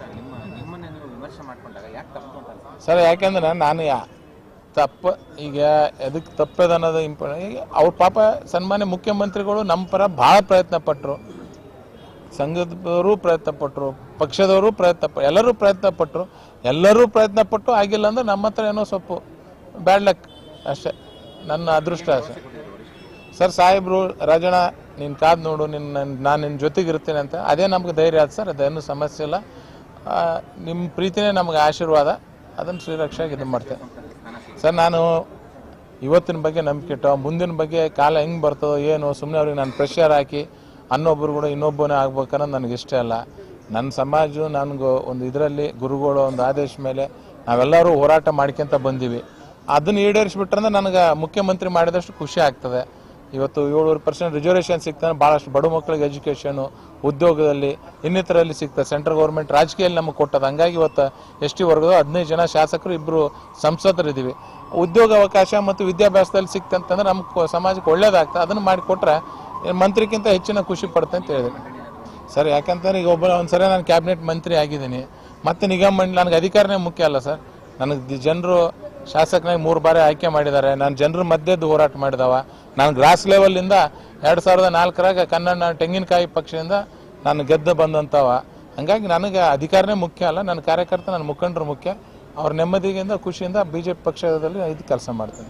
ಸರ್ ಯಾಕಂದ್ರೆ ನಾನು ಯಾ- ತಪ್ಪ ಈಗ ಎದಕ್ಕೆ ತಪ್ಪದ ಅನ್ನೋದು ಇಂಪಾರ್ಟೆಂಟ್ ಈಗ ಅವ್ರ ಪಾಪ ಸನ್ಮಾನ್ಯ ಮುಖ್ಯಮಂತ್ರಿಗಳು ನಮ್ಮ ಪರ ಭಾಳ ಪ್ರಯತ್ನ ಪಟ್ಟರು ಸಂಘದವರು ಪ್ರಯತ್ನ ಪಟ್ಟರು ಪಕ್ಷದವರು ಪ್ರಯತ್ನ ಪ ಎಲ್ಲರೂ ಪ್ರಯತ್ನ ಪಟ್ಟರು ಎಲ್ಲರೂ ಪ್ರಯತ್ನ ಪಟ್ಟು ಆಗಿಲ್ಲ ಅಂದ್ರೆ ನಮ್ಮ ಹತ್ರ ಏನೋ ಸ್ವಲ್ಪ ಬ್ಯಾಡ್ ಲಕ್ ಅಷ್ಟೇ ನನ್ನ ಅದೃಷ್ಟ ಅಷ್ಟೇ ಸರ್ ಸಾಹೇಬ್ರು ರಾಜಣ್ಣ ನೀನು ಕಾದು ನೋಡು ನಿನ್ನ ನಾನು ನಿನ್ನ ಜೊತೆಗೆ ಇರ್ತೀನಿ ಅಂತ ಅದೇ ನಮ್ಗೆ ಧೈರ್ಯ ಆಯ್ತು ಸರ್ ಅದೇನು ಸಮಸ್ಯೆ ಇಲ್ಲ ಆ, ನಿಮ್ಮ ಪ್ರೀತಿನೇ ನಮ್ಗೆ ಆಶೀರ್ವಾದ ಅದನ್ನು ಶ್ರೀರಕ್ಷಾಗಿ ಇದು ಮಾಡ್ತೇನೆ ಸರ್ ನಾನು ಇವತ್ತಿನ ಬಗ್ಗೆ ನಂಬಿಕೆ ಇಟ್ಟು ಮುಂದಿನ ಬಗ್ಗೆ ಕಾಲ ಹೆಂಗೆ ಬರ್ತದೋ ಏನು ಸುಮ್ಮನೆ ಅವ್ರಿಗೆ ನಾನು ಪ್ರೆಷರ್ ಹಾಕಿ ಅನ್ನೊಬ್ಬರು ಕೂಡ ಇನ್ನೊಬ್ಬನೇ ಆಗ್ಬೇಕನ್ನೋದು ನನಗೆ ಇಷ್ಟ ಅಲ್ಲ ನನ್ನ ಸಮಾಜ ನನಗೂ ಒಂದು ಇದರಲ್ಲಿ ಗುರುಗಳು ಒಂದು ಆದೇಶ ಮೇಲೆ ನಾವೆಲ್ಲರೂ ಹೋರಾಟ ಮಾಡ್ಕೊಂತ ಬಂದೀವಿ ಅದನ್ನು ಈಡೇರಿಸ್ಬಿಟ್ರಂದ್ರೆ ನನಗೆ ಮುಖ್ಯಮಂತ್ರಿ ಮಾಡಿದಷ್ಟು ಖುಷಿ ಆಗ್ತದೆ ಇವತ್ತು ಏಳುವರೆ ಪರ್ಸೆಂಟ್ ರಿಸರ್ವೇಷನ್ ಸಿಗ್ತಾನೆ ಭಾಳಷ್ಟು ಬಡ ಮಕ್ಕಳಿಗೆ ಎಜುಕೇಷನು ಉದ್ಯೋಗದಲ್ಲಿ ಇನ್ನಿತರಲ್ಲಿ ಸಿಗ್ತದೆ ಸೆಂಟ್ರಲ್ ಗೌರ್ಮೆಂಟ್ ರಾಜಕೀಯದಲ್ಲಿ ನಮಗೆ ಕೊಟ್ಟದ್ದು ಹಂಗಾಗಿ ಇವತ್ತು ಎಸ್ ಟಿ ವರ್ಗದ ಹದಿನೈದು ಜನ ಶಾಸಕರು ಇಬ್ಬರು ಸಂಸದರಿದ್ದೀವಿ ಉದ್ಯೋಗ ಅವಕಾಶ ಮತ್ತು ವಿದ್ಯಾಭ್ಯಾಸದಲ್ಲಿ ಸಿಕ್ತಂತಂದ್ರೆ ನಮ್ಮ ಕೊ- ಸಮಾಜಕ್ಕೆ ಒಳ್ಳೇದಾಗ್ತದೆ ಅದನ್ನು ಮಾಡಿಕೊಟ್ರೆ ಮಂತ್ರಿಗಿಂತ ಹೆಚ್ಚಿನ ಖುಷಿ ಪಡ್ತೆ ಅಂತ ಹೇಳಿದೆ ಸರ್ ಯಾಕಂತಂದ್ರೆ ಈಗ ಒಬ್ಬ ಒಂದು ಸರಿ ನಾನು ಕ್ಯಾಬಿನೆಟ್ ಮಂತ್ರಿ ಆಗಿದ್ದೀನಿ ಮತ್ತೆ ನಿಗಮ ಮಂಡಳಿ ನನಗೆ ಅಧಿಕಾರನೇ ಮುಖ್ಯ ಅಲ್ಲ ಸರ್ ನನಗೆ ಜನರು ಶಾಸಕನಾಗಿ ಮೂರು ಬಾರಿ ಆಯ್ಕೆ ಮಾಡಿದ್ದಾರೆ ನಾನು ಜನರ ಮಧ್ಯದ್ದು ಹೋರಾಟ ಮಾಡಿದವ ನಾನು ಗ್ರಾಸ್ ಲೆವೆಲಿಂದ ಎರಡು ಸಾವಿರದ ನಾಲ್ಕರಾಗ ಕನ್ನಡ ತೆಂಗಿನಕಾಯಿ ಪಕ್ಷದಿಂದ ನಾನು ಗೆದ್ದು ಬಂದಂಥವ ಹಂಗಾಗಿ ನನಗೆ ಅಧಿಕಾರನೇ ಮುಖ್ಯ ಅಲ್ಲ ನನ್ನ ಕಾರ್ಯಕರ್ತ ನನ್ನ ಮುಖಂಡರು ಮುಖ್ಯ ಅವ್ರ ನೆಮ್ಮದಿಯಿಂದ ಖುಷಿಯಿಂದ ಬಿ ಜೆ ಪಿ ಪಕ್ಷದಲ್ಲಿ ಇದು ಕೆಲಸ ಮಾಡ್ತೀನಿ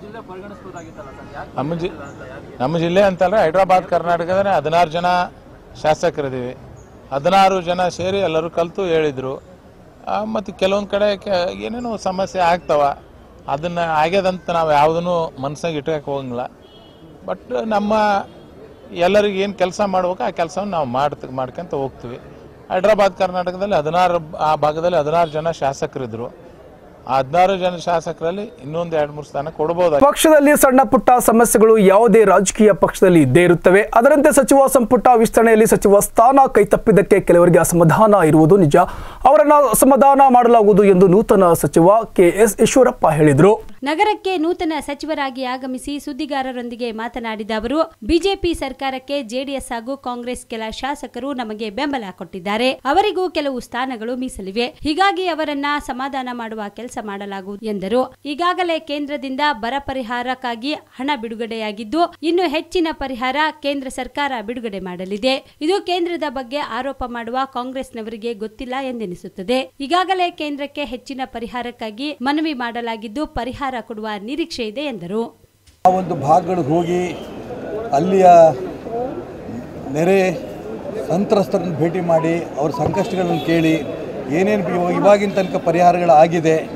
ನಮ್ಮ ಜಿ ನಮ್ಮ ಜಿಲ್ಲೆ ಅಂತಲ್ಲ ಹೈದ್ರಾಬಾದ್ ಕರ್ನಾಟಕದಲ್ಲಿ ಹದಿನಾರು ಜನ ಶಾಸಕರಿದ್ದೀವಿ ಹದಿನಾರು ಜನ ಸೇರಿ ಎಲ್ಲರೂ ಕಲಿತು ಹೇಳಿದರು ಮತ್ತು ಕೆಲವೊಂದು ಕಡೆ ಕೆ- ಏನೇನೋ ಸಮಸ್ಯೆ ಆಗ್ತಾವ ಅದನ್ನು ಆಗ್ಯದಂತ ನಾವು ಯಾವುದನ್ನು ಮನಸ್ಸಾಗ ಇಟ್ಕೊಕ್ಕೆ ಹೋಗಂಗಿಲ್ಲ ಬಟ್ ನಮ್ಮ ಎಲ್ಲರಿಗೆ ಏನು ಕೆಲಸ ಮಾಡ್ಬೇಕು ಆ ಕೆಲಸವನ್ನು ನಾವು ಮಾಡ್ತ ಮಾಡ್ಕೊಂತ ಹೋಗ್ತೀವಿ ಹೈದ್ರಾಬಾದ್ ಕರ್ನಾಟಕದಲ್ಲಿ ಹದಿನಾರು ಆ ಭಾಗದಲ್ಲಿ ಹದಿನಾರು ಜನ ಶಾಸಕರಿದ್ದರು ಆ ಹದಿನಾರು ಜನ ಶಾಸಕರಲ್ಲಿ ಇನ್ನೊಂದು ಎರಡು ಮೂರು ಸ್ಥಾನ ಕೊಡ್ಬೋದು ಪಕ್ಷದಲ್ಲಿ ಸಣ್ಣ ಪುಟ್ಟ ಸಮಸ್ಯೆಗಳು ಯಾವುದೇ ರಾಜಕೀಯ ಪಕ್ಷದಲ್ಲಿ ಇದ್ದೇ ಇರುತ್ತವೆ ಅದರಂತೆ ಸಚಿವ ಸಂಪುಟ ವಿಸ್ತರಣೆಯಲ್ಲಿ ಸಚಿವ ಸ್ಥಾನ ಕೈತಪ್ಪಿದ್ದಕ್ಕೆ ಕೆಲವರಿಗೆ ಅಸಮಾಧಾನ ಇರುವುದು ನಿಜ ಅವರನ್ನ ಅಸಮಾಧಾನ ಮಾಡಲಾಗುವುದು ಎಂದು ನೂತನ ಸಚಿವ ಕೆ ಎಸ್ ಈಶ್ವರಪ್ಪ ಹೇಳಿದರು ನಗರಕ್ಕೆ ನೂತನ ಸಚಿವರಾಗಿ ಆಗಮಿಸಿ ಸುದ್ದಿಗಾರರೊಂದಿಗೆ ಮಾತನಾಡಿದ ಅವರು ಬಿಜೆಪಿ ಸರ್ಕಾರಕ್ಕೆ ಜೆಡಿಎಸ್ ಹಾಗೂ ಕಾಂಗ್ರೆಸ್ ಕೆಲ ಶಾಸಕರು ನಮಗೆ ಬೆಂಬಲ ಕೊಟ್ಟಿದ್ದಾರೆ ಅವರಿಗೂ ಕೆಲವು ಸ್ಥಾನಗಳು ಮೀಸಲಿವೆ ಹೀಗಾಗಿ ಅವರನ್ನ ಸಮಾಧಾನ ಮಾಡುವ ಕೆಲಸ ಮಾಡಲಾಗುವುದು ಎಂದರು ಈಗಾಗಲೇ ಕೇಂದ್ರದಿಂದ ಬರ ಪರಿಹಾರಕ್ಕಾಗಿ ಹಣ ಬಿಡುಗಡೆಯಾಗಿದ್ದು ಇನ್ನು ಹೆಚ್ಚಿನ ಪರಿಹಾರ ಕೇಂದ್ರ ಸರ್ಕಾರ ಬಿಡುಗಡೆ ಮಾಡಲಿದೆ ಇದು ಕೇಂದ್ರದ ಬಗ್ಗೆ ಆರೋಪ ಮಾಡುವ ಕಾಂಗ್ರೆಸ್ನವರಿಗೆ ಗೊತ್ತಿಲ್ಲ ಎಂದೆನಿಸುತ್ತದೆ ಈಗಾಗಲೇ ಕೇಂದ್ರಕ್ಕೆ ಹೆಚ್ಚಿನ ಪರಿಹಾರಕ್ಕಾಗಿ ಮನವಿ ಮಾಡಲಾಗಿದ್ದು ಪರಿಹಾರ ಕೊಡುವ ನಿರೀಕ್ಷೆ ಇದೆ ಎಂದರು ಆ ಒಂದು ಭಾಗಗಳಿಗೆ ಹೋಗಿ ಅಲ್ಲಿಯ ನೆರೆ ಸಂತ್ರಸ್ತರನ್ನು ಭೇಟಿ ಮಾಡಿ ಅವ್ರ ಸಂಕಷ್ಟಗಳನ್ನು ಕೇಳಿ ಏನೇನು ಇವ- ಇವಾಗಿನ ತನಕ ಪರಿಹಾರಗಳಾಗಿದೆ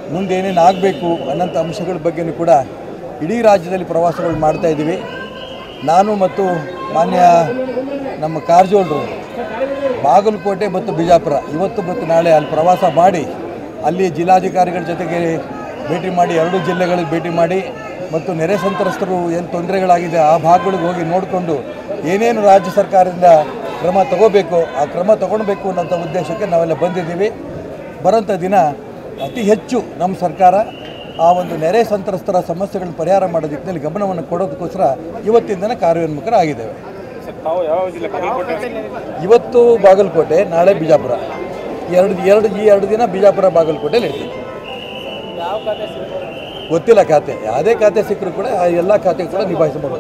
ಮುಂದೆ ಏನೇನು ಆಗಬೇಕು ಅನ್ನೋಂಥ ಅಂಶಗಳ ಬಗ್ಗೆನೂ ಕೂಡ ಇಡೀ ರಾಜ್ಯದಲ್ಲಿ ಪ್ರವಾಸಗಳು ಮಾಡ್ತಾ ಇದ್ದೀವಿ ನಾನು ಮತ್ತು ಮಾನ್ಯ ನಮ್ಮ ಕಾರಜೋಳರು ಬಾಗಲಕೋಟೆ ಮತ್ತು ಬಿಜಾಪುರ ಇವತ್ತು ಮತ್ತು ನಾಳೆ ಅಲ್ಲಿ ಪ್ರವಾಸ ಮಾಡಿ ಅಲ್ಲಿ ಜಿಲ್ಲಾಧಿಕಾರಿಗಳ ಜೊತೆಗೆ ಭೇಟಿ ಮಾಡಿ ಎರಡೂ ಜಿಲ್ಲೆಗಳಿಗೆ ಭೇಟಿ ಮಾಡಿ ಮತ್ತು ನೆರೆ ಸಂತ್ರಸ್ತರು ಏನು ತೊಂದರೆಗಳಾಗಿದೆ ಆ ಭಾಗಗಳಿಗೆ ಹೋಗಿ ನೋಡಿಕೊಂಡು ಏನೇನು ರಾಜ್ಯ ಸರ್ಕಾರದಿಂದ ಕ್ರಮ ತಗೋಬೇಕು ಆ ಕ್ರಮ ತಗೊಳ್ಬೇಕು ಅನ್ನೋಂಥ ಉದ್ದೇಶಕ್ಕೆ ನಾವೆಲ್ಲ ಬಂದಿದ್ದೀವಿ ಬರೋಂಥ ದಿನ ಅತಿ ಹೆಚ್ಚು ನಮ್ಮ ಸರ್ಕಾರ ಆ ಒಂದು ನೆರೆ ಸಂತ್ರಸ್ತರ ಸಮಸ್ಯೆಗಳನ್ನ ಪರಿಹಾರ ಮಾಡೋ ದಿಕ್ಕಿನಲ್ಲಿ ಗಮನವನ್ನು ಕೊಡೋದಕ್ಕೋಸ್ಕರ ಇವತ್ತಿಂದನೇ ಕಾರ್ಯೋನ್ಮುಖರಾಗಿದ್ದೇವೆ ಇವತ್ತು ಬಾಗಲಕೋಟೆ ನಾಳೆ ಬಿಜಾಪುರ ಎರಡು ಎರಡು ಈ ಎರಡು ದಿನ ಬಿಜಾಪುರ ಬಾಗಲಕೋಟೆಯಲ್ಲಿ ಇರ್ತೀವಿ ಗೊತ್ತಿಲ್ಲ ಖಾತೆ ಯಾವುದೇ ಖಾತೆ ಸಿಕ್ಕರೂ ಕೂಡ ಆ ಎಲ್ಲ ಖಾತೆ ಕೂಡ ನಿಭಾಯಿಸಬಹುದು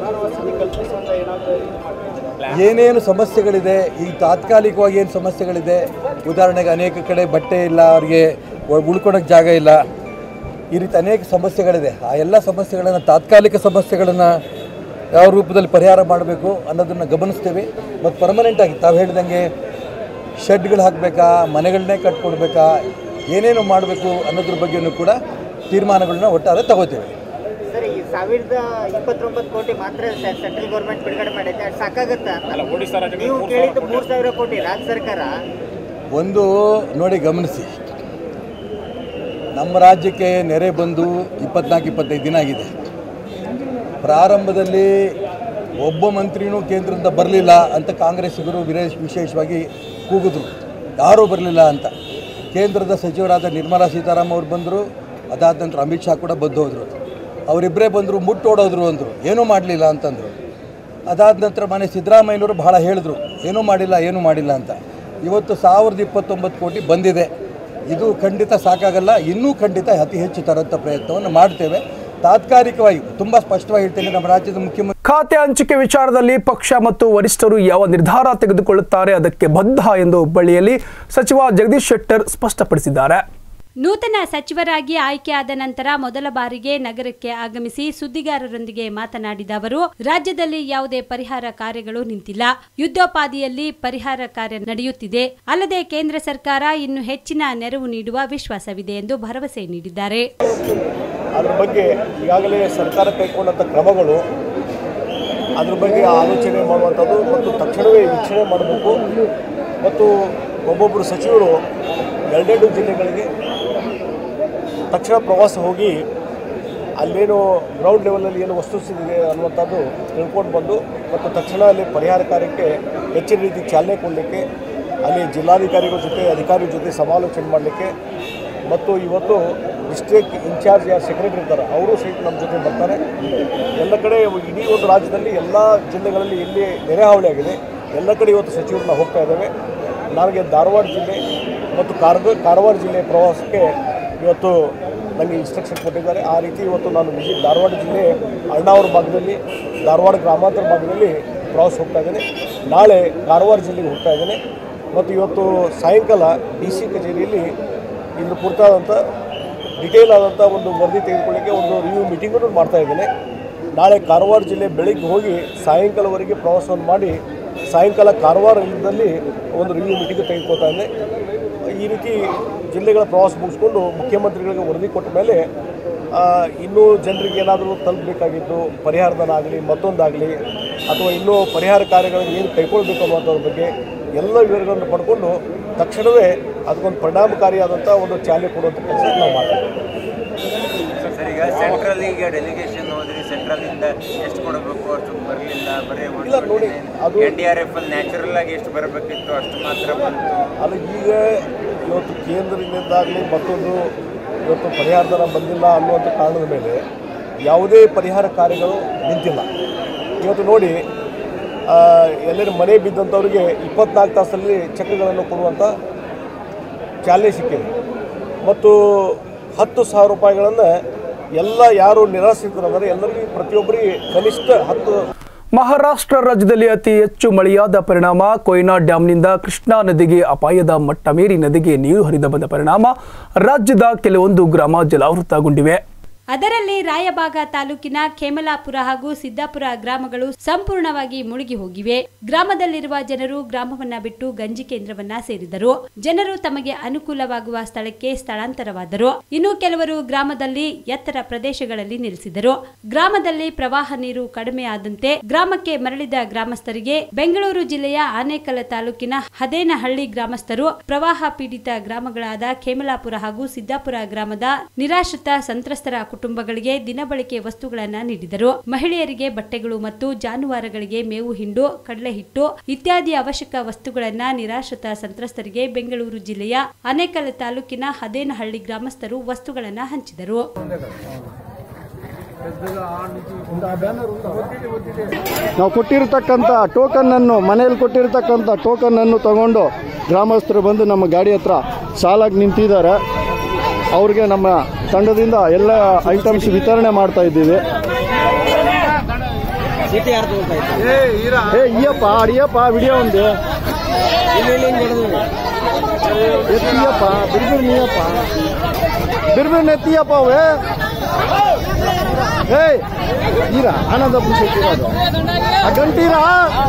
ಏನೇನು ಸಮಸ್ಯೆಗಳಿದೆ ಈ ತಾತ್ಕಾಲಿಕವಾಗಿ ಏನು ಸಮಸ್ಯೆಗಳಿದೆ ಉದಾಹರಣೆಗೆ ಅನೇಕ ಕಡೆ ಬಟ್ಟೆ ಇಲ್ಲ ಅವರಿಗೆ ಉಳ್ಕೊಳಕ್ಕೆ ಜಾಗ ಇಲ್ಲ ಈ ರೀತಿ ಅನೇಕ ಸಮಸ್ಯೆಗಳಿದೆ ಆ ಎಲ್ಲ ಸಮಸ್ಯೆಗಳನ್ನು ತಾತ್ಕಾಲಿಕ ಸಮಸ್ಯೆಗಳನ್ನು ಯಾವ ರೂಪದಲ್ಲಿ ಪರಿಹಾರ ಮಾಡಬೇಕು ಅನ್ನೋದನ್ನು ಗಮನಿಸ್ತೇವೆ ಮತ್ತು ಪರ್ಮನೆಂಟಾಗಿ ತಾವು ಹೇಳಿದಂಗೆ ಶೆಡ್ಗಳು ಹಾಕಬೇಕಾ ಮನೆಗಳನ್ನೇ ಕಟ್ಕೊಡ್ಬೇಕಾ ಏನೇನು ಮಾಡಬೇಕು ಅನ್ನೋದ್ರ ಬಗ್ಗೆಯೂ ಕೂಡ ತೀರ್ಮಾನಗಳನ್ನ ಒಟ್ಟಾರೆ ತಗೋತೇವೆ ಸರ್ ಈ ಸಾವಿರದ ಇಪ್ಪತ್ತೊಂಬತ್ತು ಕೋಟಿ ಮಾತ್ರ ಸೆಂಟ್ರಲ್ ಗೌರ್ಮೆಂಟ್ ಬಿಡುಗಡೆ ಮಾಡೈತೆ ಅದು ಸಾಕಾಗತ್ತಾ ನೀವು ಕೇಳಿದ್ದು ಮೂರು ಸಾವಿರ ಕೋಟಿ ರಾಜ್ಯ ಸರ್ಕಾರ ಒಂದು ನೋಡಿ ಗಮನಿಸಿ ನಮ್ಮ ರಾಜ್ಯಕ್ಕೆ ನೆರೆ ಬಂದು ಇಪ್ಪತ್ನಾಲ್ಕು ಇಪ್ಪತ್ತೈದು ದಿನ ಆಗಿದೆ ಪ್ರಾರಂಭದಲ್ಲಿ ಒಬ್ಬ ಮಂತ್ರಿನೂ ಕೇಂದ್ರದಿಂದ ಬರಲಿಲ್ಲ ಅಂತ ಕಾಂಗ್ರೆಸ್ಸಿಗರು ವಿರೇಶ್ ವಿಶೇಷವಾಗಿ ಕೂಗಿದ್ರು ಯಾರೂ ಬರಲಿಲ್ಲ ಅಂತ ಕೇಂದ್ರದ ಸಚಿವರಾದ ನಿರ್ಮಲಾ ಸೀತಾರಾಮ್ ಅವರು ಬಂದರು ಅದಾದ ನಂತರ ಅಮಿತ್ ಶಾ ಕೂಡ ಬಂದು ಹೋದರು ಅವರಿಬ್ಬರೇ ಬಂದರು ಮುಟ್ಟೋಡೋದ್ರು ಅಂದರು ಏನೂ ಮಾಡಲಿಲ್ಲ ಅಂತಂದರು ಅದಾದ ನಂತರ ಮನೆ ಸಿದ್ದರಾಮಯ್ಯನವರು ಬಹಳ ಹೇಳಿದ್ರು ಏನೂ ಮಾಡಿಲ್ಲ ಏನೂ ಮಾಡಿಲ್ಲ ಅಂತ ಇವತ್ತು ಸಾವಿರದ ಇಪ್ಪತ್ತೊಂಬತ್ತು ಕೋಟಿ ಬಂದಿದೆ ಇದು ಖಂಡಿತ ಸಾಕಾಗಲ್ಲ ಇನ್ನೂ ಖಂಡಿತ ಅತಿ ಹೆಚ್ಚು ತರಂಥ ಪ್ರಯತ್ನವನ್ನು ಮಾಡ್ತೇವೆ ತಾತ್ಕಾಲಿಕವಾಗಿ ತುಂಬ ಸ್ಪಷ್ಟವಾಗಿ ಹೇಳ್ತೇನೆ ನಮ್ಮ ರಾಜ್ಯದ ಮುಖ್ಯಮಂತ್ರಿ ಖಾತೆ ಹಂಚಿಕೆ ವಿಚಾರದಲ್ಲಿ ಪಕ್ಷ ಮತ್ತು ವರಿಷ್ಠರು ಯಾವ ನಿರ್ಧಾರ ತೆಗೆದುಕೊಳ್ಳುತ್ತಾರೆ ಅದಕ್ಕೆ ಬದ್ಧ ಎಂದು ಹುಬ್ಬಳ್ಳಿಯಲ್ಲಿ ಸಚಿವ ಜಗದೀಶ್ ಶೆಟ್ಟರ್ ಸ್ಪಷ್ಟಪಡಿಸಿದ್ದಾರೆ ನೂತನ ಸಚಿವರಾಗಿ ಆಯ್ಕೆಯಾದ ನಂತರ ಮೊದಲ ಬಾರಿಗೆ ನಗರಕ್ಕೆ ಆಗಮಿಸಿ ಸುದ್ದಿಗಾರರೊಂದಿಗೆ ಮಾತನಾಡಿದ ಅವರು ರಾಜ್ಯದಲ್ಲಿ ಯಾವುದೇ ಪರಿಹಾರ ಕಾರ್ಯಗಳು ನಿಂತಿಲ್ಲ ಯುದ್ಧೋಪಾದಿಯಲ್ಲಿ ಪರಿಹಾರ ಕಾರ್ಯ ನಡೆಯುತ್ತಿದೆ ಅಲ್ಲದೆ ಕೇಂದ್ರ ಸರ್ಕಾರ ಇನ್ನು ಹೆಚ್ಚಿನ ನೆರವು ನೀಡುವ ವಿಶ್ವಾಸವಿದೆ ಎಂದು ಭರವಸೆ ನೀಡಿದ್ದಾರೆ ಅದ್ರ ಬಗ್ಗೆ ಈಗಾಗಲೇ ಸರ್ಕಾರ ಕೈಗೊಂಡಂಥ ಕ್ರಮಗಳು ಅದ್ರ ಬಗ್ಗೆ ಆಲೋಚನೆ ಮಾಡುವಂಥದ್ದು ಮತ್ತು ತಕ್ಷಣವೇ ವೀಕ್ಷಣೆ ಮಾಡಬೇಕು ಮತ್ತು ಒಬ್ಬೊಬ್ಬರು ಸಚಿವರು ಎರಡೆರಡು ಜಿಲ್ಲೆಗಳಿಗೆ ತಕ್ಷಣ ಪ್ರವಾಸ ಹೋಗಿ ಅಲ್ಲೇನು ಗ್ರೌಂಡ್ ಲೆವೆಲಲ್ಲಿ ಏನು ವಸ್ತುಸ್ಥಿತಿ ಇದೆ ಅನ್ನುವಂಥದ್ದು ತಿಳ್ಕೊಂಡು ಬಂದು ಮತ್ತು ತಕ್ಷಣ ಅಲ್ಲಿ ಪರಿಹಾರ ಕಾರ್ಯಕ್ಕೆ ಹೆಚ್ಚಿನ ರೀತಿ ಚಾಲನೆ ಕೊಡಲಿಕ್ಕೆ ಅಲ್ಲಿ ಜಿಲ್ಲಾಧಿಕಾರಿಗಳ ಜೊತೆ ಅಧಿಕಾರಿಗಳ ಜೊತೆ ಸಮಾಲೋಚನೆ ಮಾಡಲಿಕ್ಕೆ ಮತ್ತು ಇವತ್ತು ಡಿಸ್ಟ್ರಿಕ್ಟ್ ಇನ್ಚಾರ್ಜ್ ಯಾರು ಸೆಕ್ರೆಟರಿ ಇರ್ತಾರೆ ಅವರು ಸಹಿತ ನಮ್ಮ ಜೊತೆ ಬರ್ತಾರೆ ಎಲ್ಲ ಕಡೆ ಇಡೀ ಒಂದು ರಾಜ್ಯದಲ್ಲಿ ಎಲ್ಲ ಜಿಲ್ಲೆಗಳಲ್ಲಿ ಎಲ್ಲಿ ನೆರೆ ಹಾವಳಿ ಆಗಿದೆ ಎಲ್ಲ ಕಡೆ ಇವತ್ತು ಸಚಿವರನ್ನ ಹೋಗ್ತಾ ಇದ್ದೇವೆ ನನಗೆ ಧಾರವಾಡ ಜಿಲ್ಲೆ ಮತ್ತು ಕಾರವಾರ ಕಾರವಾರ ಜಿಲ್ಲೆ ಪ್ರವಾಸಕ್ಕೆ ಇವತ್ತು ನನಗೆ ಇನ್ಸ್ಟ್ರಕ್ಷನ್ ಕೊಟ್ಟಿದ್ದಾರೆ ಆ ರೀತಿ ಇವತ್ತು ನಾನು ವಿಸಿಟ್ ಧಾರವಾಡ ಜಿಲ್ಲೆ ಅಣ್ಣಾವರ ಭಾಗದಲ್ಲಿ ಧಾರವಾಡ ಗ್ರಾಮಾಂತರ ಭಾಗದಲ್ಲಿ ಪ್ರವಾಸ ಹೋಗ್ತಾ ಇದ್ದೇನೆ ನಾಳೆ ಕಾರವಾರ ಜಿಲ್ಲೆಗೆ ಹೋಗ್ತಾ ಇದ್ದೇನೆ ಮತ್ತು ಇವತ್ತು ಸಾಯಂಕಾಲ ಡಿ ಸಿ ಕಚೇರಿಯಲ್ಲಿ ಇನ್ನು ಕುರಿತಾದಂಥ ಡಿಟೇಲ್ ಆದಂಥ ಒಂದು ವರದಿ ತೆಗೆದುಕೊಳ್ಳಿಕ್ಕೆ ಒಂದು ರಿವ್ಯೂ ಮೀಟಿಂಗನ್ನು ಮಾಡ್ತಾ ಇದ್ದೇನೆ ನಾಳೆ ಕಾರವಾರ ಜಿಲ್ಲೆ ಬೆಳಿಗ್ಗೆ ಹೋಗಿ ಸಾಯಂಕಾಲವರೆಗೆ ಪ್ರವಾಸವನ್ನು ಮಾಡಿ ಸಾಯಂಕಾಲ ಕಾರವಾರ ಇಲ್ಲದಲ್ಲಿ ಒಂದು ರಿವ್ಯೂ ಮೀಟಿಂಗ್ ತೆಗೆದುಕೊಳ್ತಾ ಇದ್ದೆ ಈ ರೀತಿ ಜಿಲ್ಲೆಗಳ ಪ್ರವಾಸ ಮುಗಿಸ್ಕೊಂಡು ಮುಖ್ಯಮಂತ್ರಿಗಳಿಗೆ ವರದಿ ಕೊಟ್ಟ ಮೇಲೆ ಆ, ಇನ್ನೂ ಜನರಿಗೆ ಏನಾದರೂ ತಲುಪಬೇಕಾಗಿದ್ದು ಪರಿಹಾರಧನ ಆಗಲಿ ಮತ್ತೊಂದಾಗಲಿ ಅಥವಾ ಇನ್ನೂ ಪರಿಹಾರ ಕಾರ್ಯಗಳನ್ನು ಏನು ಕೈಗೊಳ್ಬೇಕು ಅನ್ನೋದ್ರ ಬಗ್ಗೆ ಎಲ್ಲ ವಿವರಗಳನ್ನು ಪಡ್ಕೊಂಡು ತಕ್ಷಣವೇ ಅದಕ್ಕೊಂದು ಪರಿಣಾಮಕಾರಿಯಾದಂಥ ಒಂದು ಚಾಲನೆ ಕೊಡುವಂಥ ಕೆಲಸ ನಾವು ಮಾಡ್ತೀವಿ ಸರ್ ಈಗ ಸೆಂಟ್ರಲ್ ಈಗ ಡೆಲಿಗೇಷನ್ ಹೋದ್ರಿ ಸೆಂಟ್ರಲ್ ಇಂದ ಎಷ್ಟು ಕೊಡಬೇಕು ಅಷ್ಟು ಬರಲಿಲ್ಲ ಬರೀ ಇಲ್ಲ ನೋಡಿ, ಅದು- ಎನ್ ಡಿ ಆರ್ ಎಫ್ ಅಲ್ಲಿ ನ್ಯಾಚುರಲ್ ಆಗಿ ಎಷ್ಟು ಬರಬೇಕಿತ್ತು ಅಷ್ಟು ಮಾತ್ರ ಬಂತು ಅಲ್ಲ ಈಗ ಇವತ್ತು ಕೇಂದ್ರದಿಂದಾಗಲಿ ಮತ್ತೊಂದು ಇವತ್ತು ಪರಿಹಾರಧನ ಬಂದಿಲ್ಲ ಅನ್ನುವಂಥ ಕಾರಣದ ಮೇಲೆ ಯಾವುದೇ ಪರಿಹಾರ ಕಾರ್ಯಗಳು ನಿಂತಿಲ್ಲ ಇವತ್ತು ನೋಡಿ ಆ, ಎಲ್ಲೇನು ಮನೆ ಬಿದ್ದಂಥವ್ರಿಗೆ ಇಪ್ಪತ್ನಾಲ್ಕು ತಾಸಲ್ಲಿ ಚೆಕ್ಗಳನ್ನು ಕೊಡುವಂಥ ಚಾಲನೆ ಸಿಕ್ಕಿದೆ ಮತ್ತು ಹತ್ತು ಸಾವಿರ ರೂಪಾಯಿಗಳನ್ನು ಎಲ್ಲ ಯಾರು ನಿರಾಶ್ರಿತರಾದರೆ ಎಲ್ಲರಿಗೂ ಪ್ರತಿಯೊಬ್ಬರಿಗೆ ಕನಿಷ್ಠ ಹತ್ತು ಮಹಾರಾಷ್ಟ್ರ ರಾಜ್ಯದಲ್ಲಿ ಅತಿ ಹೆಚ್ಚು ಮಳೆಯಾದ ಪರಿಣಾಮ ಕೊಯ್ನಾ ಡ್ಯಾಂನಿಂದ ಕೃಷ್ಣಾ ನದಿಗೆ ಅಪಾಯದ ಮಟ್ಟ ಮೀರಿ ನದಿಗೆ ನೀರು ಹರಿದು ಬಂದ ಪರಿಣಾಮ ರಾಜ್ಯದ ಕೆಲವೊಂದು ಗ್ರಾಮ ಜಲಾವೃತಗೊಂಡಿವೆ ಅದರಲ್ಲಿ ರಾಯಬಾಗ ತಾಲೂಕಿನ ಖೇಮಲಾಪುರ ಹಾಗೂ ಸಿದ್ದಾಪುರ ಗ್ರಾಮಗಳು ಸಂಪೂರ್ಣವಾಗಿ ಮುಳುಗಿ ಹೋಗಿವೆ ಗ್ರಾಮದಲ್ಲಿರುವ ಜನರು ಗ್ರಾಮವನ್ನ ಬಿಟ್ಟು ಗಂಜಿ ಕೇಂದ್ರವನ್ನ ಸೇರಿದರು ಜನರು ತಮಗೆ ಅನುಕೂಲವಾಗುವ ಸ್ಥಳಕ್ಕೆ ಸ್ಥಳಾಂತರವಾದರು ಇನ್ನು ಕೆಲವರು ಗ್ರಾಮದಲ್ಲಿ ಎತ್ತರ ಪ್ರದೇಶಗಳಲ್ಲಿ ನೆಲೆಸಿದರು ಗ್ರಾಮದಲ್ಲಿ ಪ್ರವಾಹ ನೀರು ಕಡಿಮೆ ಆದಂತೆ ಗ್ರಾಮಕ್ಕೆ ಮರಳಿದ ಗ್ರಾಮಸ್ಥರಿಗೆ ಬೆಂಗಳೂರು ಜಿಲ್ಲೆಯ ಆನೇಕಲ್ ತಾಲೂಕಿನ ಹದೇನಹಳ್ಳಿ ಗ್ರಾಮಸ್ಥರು ಪ್ರವಾಹ ಪೀಡಿತ ಗ್ರಾಮಗಳಾದ ಖೇಮಲಾಪುರ ಹಾಗೂ ಸಿದ್ದಾಪುರ ಗ್ರಾಮದ ನಿರಾಶ್ರಿತ ಸಂತ್ರಸ್ತರ ಕುಟುಂಬಗಳಿಗೆ ದಿನಬಳಕೆ ವಸ್ತುಗಳನ್ನ ನೀಡಿದರು ಮಹಿಳೆಯರಿಗೆ ಬಟ್ಟೆಗಳು ಮತ್ತು ಜಾನುವಾರುಗಳಿಗೆ ಮೇವು ಹಿಂಡು ಕಡಲೆ ಹಿಟ್ಟು ಇತ್ಯಾದಿ ಅವಶ್ಯಕ ವಸ್ತುಗಳನ್ನ ನಿರಾಶ್ರಿತ ಸಂತ್ರಸ್ತರಿಗೆ ಬೆಂಗಳೂರು ಜಿಲ್ಲೆಯ ಆನೇಕಲ್ ತಾಲೂಕಿನ ಹದೇನಹಳ್ಳಿ ಗ್ರಾಮಸ್ಥರು ವಸ್ತುಗಳನ್ನ ಹಂಚಿದರು ನಾವು ಕೊಟ್ಟಿರ್ತಕ್ಕಂಥ ಟೋಕನ್ನನ್ನು ಮನೆಯಲ್ಲಿ ಕೊಟ್ಟಿರ್ತಕ್ಕಂಥ ಟೋಕನ್ನನ್ನು ತಗೊಂಡು ಗ್ರಾಮಸ್ಥರು ಬಂದು ನಮ್ಮ ಗಾಡಿ ಹತ್ರ ಸಾಲಾಗಿ ನಿಂತಿದ್ದಾರೆ ಅವ್ರಿಗೆ ನಮ್ಮ ತಂಡದಿಂದ ಎಲ್ಲ ಐಟಮ್ಸ್ ವಿತರಣೆ ಮಾಡ್ತಾ ಇದ್ದೀವಿ ಏ ಇಯ್ಯಪ್ಪ ಅಡಿಯಪ್ಪ ವಿಡಿಯೋ ಒಂದು ಎತ್ತಿಯಪ್ಪ ಬಿರ್ಬಿರ್ ನೀಯಪ್ಪ ಬಿರ್ಬಿರ್ ಎತ್ತಿಯಪ್ಪ ಅವೇ ಏಯ್ ಈರಾ ಆನಂದ ಪುರುಷಕ್ಕೆ ಇರೋದು ಆ ಗಂಟೀರಾ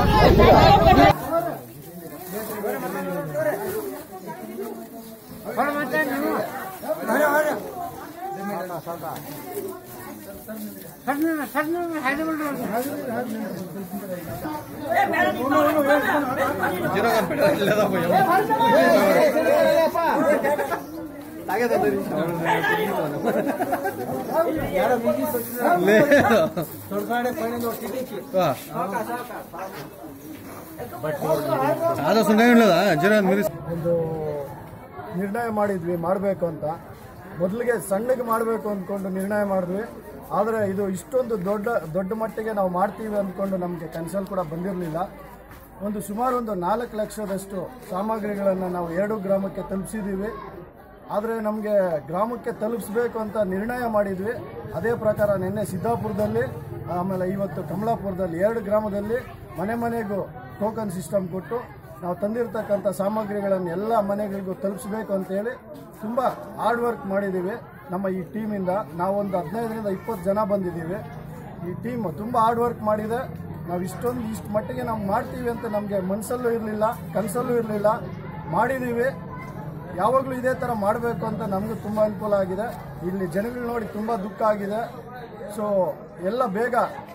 ಒಂದು ನಿರ್ಣಯ ಮಾಡಿದ್ವಿ ಮಾಡಬೇಕು ಅಂತ ಮೊದಲಿಗೆ ಸಣ್ಣಗೆ ಮಾಡಬೇಕು ಅಂದ್ಕೊಂಡು ನಿರ್ಣಯ ಮಾಡಿದ್ವಿ ಆದರೆ ಇದು ಇಷ್ಟೊಂದು ದೊಡ್ಡ ದೊಡ್ಡ ಮಟ್ಟಿಗೆ ನಾವು ಮಾಡ್ತೀವಿ ಅಂದ್ಕೊಂಡು ನಮಗೆ ಕನಸಲ್ಲಿ ಕೂಡ ಬಂದಿರಲಿಲ್ಲ ಒಂದು ಸುಮಾರು ಒಂದು ನಾಲ್ಕು ಲಕ್ಷದಷ್ಟು ಸಾಮಗ್ರಿಗಳನ್ನು ನಾವು ಎರಡು ಗ್ರಾಮಕ್ಕೆ ತಲುಪಿಸಿದ್ದೀವಿ ಆದರೆ ನಮಗೆ ಗ್ರಾಮಕ್ಕೆ ತಲುಪಿಸ್ಬೇಕು ಅಂತ ನಿರ್ಣಯ ಮಾಡಿದ್ವಿ ಅದೇ ಪ್ರಕಾರ ನಿನ್ನೆ ಸಿದ್ದಾಪುರದಲ್ಲಿ ಆಮೇಲೆ ಇವತ್ತು ಕಮಲಾಪುರದಲ್ಲಿ ಎರಡು ಗ್ರಾಮದಲ್ಲಿ ಮನೆ ಮನೆಗೂ ಟೋಕನ್ ಸಿಸ್ಟಮ್ ಕೊಟ್ಟು ನಾವು ತಂದಿರತಕ್ಕಂಥ ಸಾಮಗ್ರಿಗಳನ್ನು ಎಲ್ಲ ಮನೆಗಳಿಗೂ ತಲುಪಿಸ್ಬೇಕು ಅಂತೇಳಿ ತುಂಬ ಹಾರ್ಡ್ ವರ್ಕ್ ಮಾಡಿದ್ದೀವಿ ನಮ್ಮ ಈ ಟೀಮಿಂದ ನಾವೊಂದು ಹದಿನೈದರಿಂದ ಇಪ್ಪತ್ತು ಜನ ಬಂದಿದ್ದೀವಿ ಈ ಟೀಮ್ ತುಂಬ ಹಾರ್ಡ್ ವರ್ಕ್ ಮಾಡಿದೆ ನಾವು ಇಷ್ಟೊಂದು ಇಷ್ಟು ಮಟ್ಟಿಗೆ ನಾವು ಮಾಡ್ತೀವಿ ಅಂತ ನಮಗೆ ಮನಸ್ಸಲ್ಲೂ ಇರಲಿಲ್ಲ ಕನಸಲ್ಲೂ ಇರಲಿಲ್ಲ ಮಾಡಿದ್ದೀವಿ ಯಾವಾಗಲೂ ಇದೇ ಥರ ಮಾಡಬೇಕು ಅಂತ ನಮಗೂ ತುಂಬ ಅನುಕೂಲ ಆಗಿದೆ ಇಲ್ಲಿ ಜನಗಳು ನೋಡಿ ತುಂಬ ದುಃಖ ಆಗಿದೆ ಸೊ ಎಲ್ಲ ಬೇಗ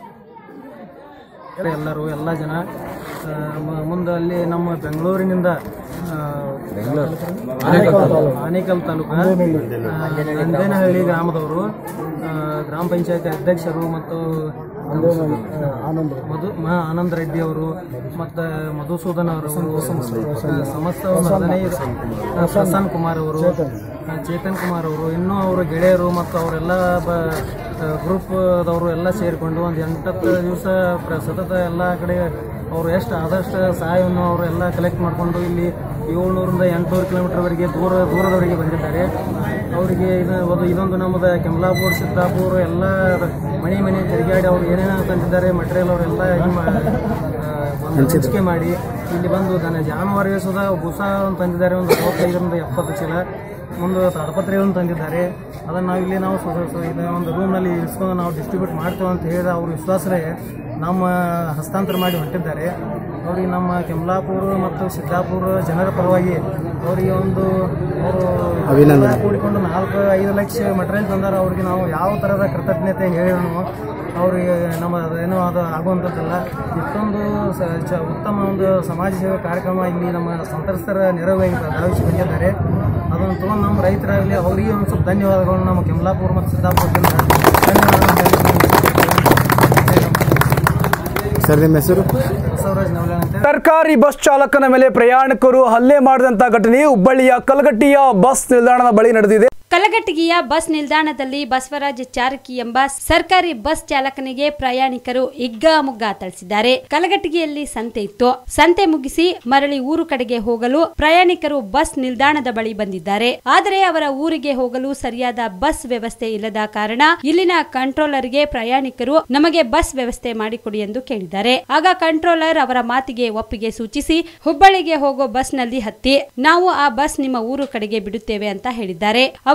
ಎಲ್ಲರೂ ಎಲ್ಲ ಜನ ಆ, ಮ- ಮುಂದೆ ಅಲ್ಲಿ ನಮ್ಮ ಬೆಂಗಳೂರಿನಿಂದ ಆ, ಆನೇಕಲ್ ತಾಲೂಕು ಅಂದೇನಹಳ್ಳಿ ಗ್ರಾಮದವರು ಆ, ಗ್ರಾಮ ಪಂಚಾಯತಿ ಅಧ್ಯಕ್ಷರು ಮತ್ತು ಮಧು ಮ ಆನಂದ್ ರೆಡ್ಡಿ ಅವರು ಮತ್ತು ಮಧುಸೂದನ್ ಅವರು ಸಮಸ್ತ ಒಂದು ಹದಿನೈದು ಆ, ಪ್ರಸನ್ನ ಕುಮಾರ್ ಅವರು ಆ, ಚೇತನ್ ಕುಮಾರ್ ಅವರು ಇನ್ನೂ ಅವರ ಗೆಳೆಯರು ಮತ್ತು ಅವರೆಲ್ಲ ಬ ಗ್ರೂಪ್ದವರು ಎಲ್ಲ ಸೇರಿಕೊಂಡು ಒಂದು ಎಂಟತ್ತು ದಿವಸ ಪ್ರ ಸತತ ಎಲ್ಲ ಕಡೆ ಅವರು ಎಷ್ಟು ಆದಷ್ಟು ಸಹಾಯವನ್ನು ಅವರು ಎಲ್ಲ ಕಲೆಕ್ಟ್ ಮಾಡಿಕೊಂಡು ಇಲ್ಲಿ ಏಳ್ನೂರಿಂದ ಎಂಟುನೂರು ಕಿಲೋಮೀಟರ್ವರೆಗೆ ದೂರ ದೂರದವರೆಗೆ ಬಂದಿದ್ದಾರೆ ಅವರಿಗೆ ಇದು ಒಂದು ಇದೊಂದು ನಮ್ಮದು ಕೆಮಲಾಪುರ ಸಿದ್ದಾಪುರ ಎಲ್ಲ ಮನೆ ಮನೆ ತಿರುಗಾಡಿ ಅವ್ರು ಏನೇನೋ ತಂದಿದ್ದಾರೆ ಮಟೀರಿಯಲ್ ಅವರೆಲ್ಲ ಇದು ಮಾ- ಆ, ಒಂದು ಹಂಚಿಕೆ ಮಾಡಿ ಇಲ್ಲಿ ಬಂದು ದನ ಜಾನುವಾರಿಗೆ ಸುಧಾ ಬುಸ ಒಂದು ತಂದಿದ್ದಾರೆ ಒಂದು ಮೂವತ್ತೈದರಿಂದ ಎಪ್ಪತ್ತು ಚೀಲ ಒಂದು ತಾಡಪತ್ರೆ ಒಂದು ತಂದಿದ್ದಾರೆ ಅದನ್ನು ನಾವು ಇಲ್ಲಿ ನಾವು ಸ್ವ- ಸ್ವ- ಇದು ಒಂದು ರೂಮ್ನಲ್ಲಿ ಇರಿಸ್ಕೊಂಡು ನಾವು ಡಿಸ್ಟ್ರಿಬ್ಯೂಟ್ ಮಾಡ್ತೇವೆ ಅಂತ ಹೇಳಿದ ಅವ್ರ ವಿಶ್ವಾಸರೇ ನಮ್ಮ ಹಸ್ತಾಂತರ ಮಾಡಿ ಹೊಂಟಿದ್ದಾರೆ ಅವರಿಗೆ ನಮ್ಮ ಕೆಮಲಾಪುರ ಮತ್ತು ಸಿದ್ದಾಪುರ ಜನರ ಪರವಾಗಿ ಅವರಿಗೆ ಒಂದು ಅವರು ಅಭಿನಂದನೆ. ಕೂಡಿಕೊಂಡು ನಾಲ್ಕು ಐದು ಲಕ್ಷ ಮಟೀರಿಯಲ್ ತಂದಾರ ಅವ್ರಿಗೆ ನಾವು ಯಾವ ಥರದ ಕೃತಜ್ಞತೆ ಹೇಳಿದ್ರು ಅವರಿಗೆ ನಮ್ಮ ಏನೋ ಅದು ಆಗುವಂಥದ್ದಲ್ಲ ಇಷ್ಟೊಂದು ಸ- ಚ- ಉತ್ತಮ ಒಂದು ಸಮಾಜ ಸೇವೆ ಕಾರ್ಯಕ್ರಮ ಇಲ್ಲಿ ನಮ್ಮ ಸಂತ್ರಸ್ತರ ನೆರವಾಗಿ ಭಾವಿಸಿ ಬಂದಿದ್ದಾರೆ ಅದನ್ನು ತೊಗೊಂಡು ನಮ್ಮ ರೈತರಾಗಲಿ ಅವರಿಗೆ ಒಂದು ಸ್ವಲ್ಪ ಧನ್ಯವಾದಗಳು ನಮ್ಮ ಕೆಮಲಾಪುರ ಮತ್ತು ಸಿದ್ದಾಪುರದಿಂದ ಸರ್ ನಿಮ್ಮ ಹೆಸರು ಬಸವರಾಜ್ ನವಲೆ ಅಂತ ಸರ್ಕಾರಿ ಬಸ್ ಚಾಲಕನ ಮೇಲೆ ಪ್ರಯಾಣಿಕರು ಹಲ್ಲೆ ಮಾಡಿದಂತ ಘಟನೆ ಹುಬ್ಬಳ್ಳಿಯ ಕಲಗಟ್ಟಿಯ ಬಸ್ ನಿಲ್ದಾಣದ ಬಳಿ ನಡೆದಿದೆ ಕಲಘಟಗಿಯ ಬಸ್ ನಿಲ್ದಾಣದಲ್ಲಿ ಬಸವರಾಜ್ ಚಾರಕಿ ಎಂಬ ಸರ್ಕಾರಿ ಬಸ್ ಚಾಲಕನಿಗೆ ಪ್ರಯಾಣಿಕರು ಹಿಗ್ಗಾಮುಗ್ಗಾ ಥಳಿಸಿದ್ದಾರೆ ಕಲಘಟಗಿಯಲ್ಲಿ ಸಂತೆ ಇತ್ತು ಸಂತೆ ಮುಗಿಸಿ ಮರಳಿ ಊರು ಕಡೆಗೆ ಹೋಗಲು ಪ್ರಯಾಣಿಕರು ಬಸ್ ನಿಲ್ದಾಣದ ಬಳಿ ಬಂದಿದ್ದಾರೆ ಆದರೆ ಅವರ ಊರಿಗೆ ಹೋಗಲು ಸರಿಯಾದ ಬಸ್ ವ್ಯವಸ್ಥೆ ಇಲ್ಲದ ಕಾರಣ ಇಲ್ಲಿನ ಕಂಟ್ರೋಲರ್ಗೆ ಪ್ರಯಾಣಿಕರು ನಮಗೆ ಬಸ್ ವ್ಯವಸ್ಥೆ ಮಾಡಿಕೊಡಿ ಎಂದು ಕೇಳಿದ್ದಾರೆ ಆಗ ಕಂಟ್ರೋಲರ್ ಅವರ ಮಾತಿಗೆ ಒಪ್ಪಿಗೆ ಸೂಚಿಸಿ ಹುಬ್ಬಳ್ಳಿಗೆ ಹೋಗೋ ಬಸ್ನಲ್ಲಿ ಹತ್ತಿ ನಾವು ಆ ಬಸ್ ನಿಮ್ಮ ಊರು ಕಡೆಗೆ ಬಿಡುತ್ತೇವೆ ಅಂತ ಹೇಳಿದ್ದಾರೆ ಅವರು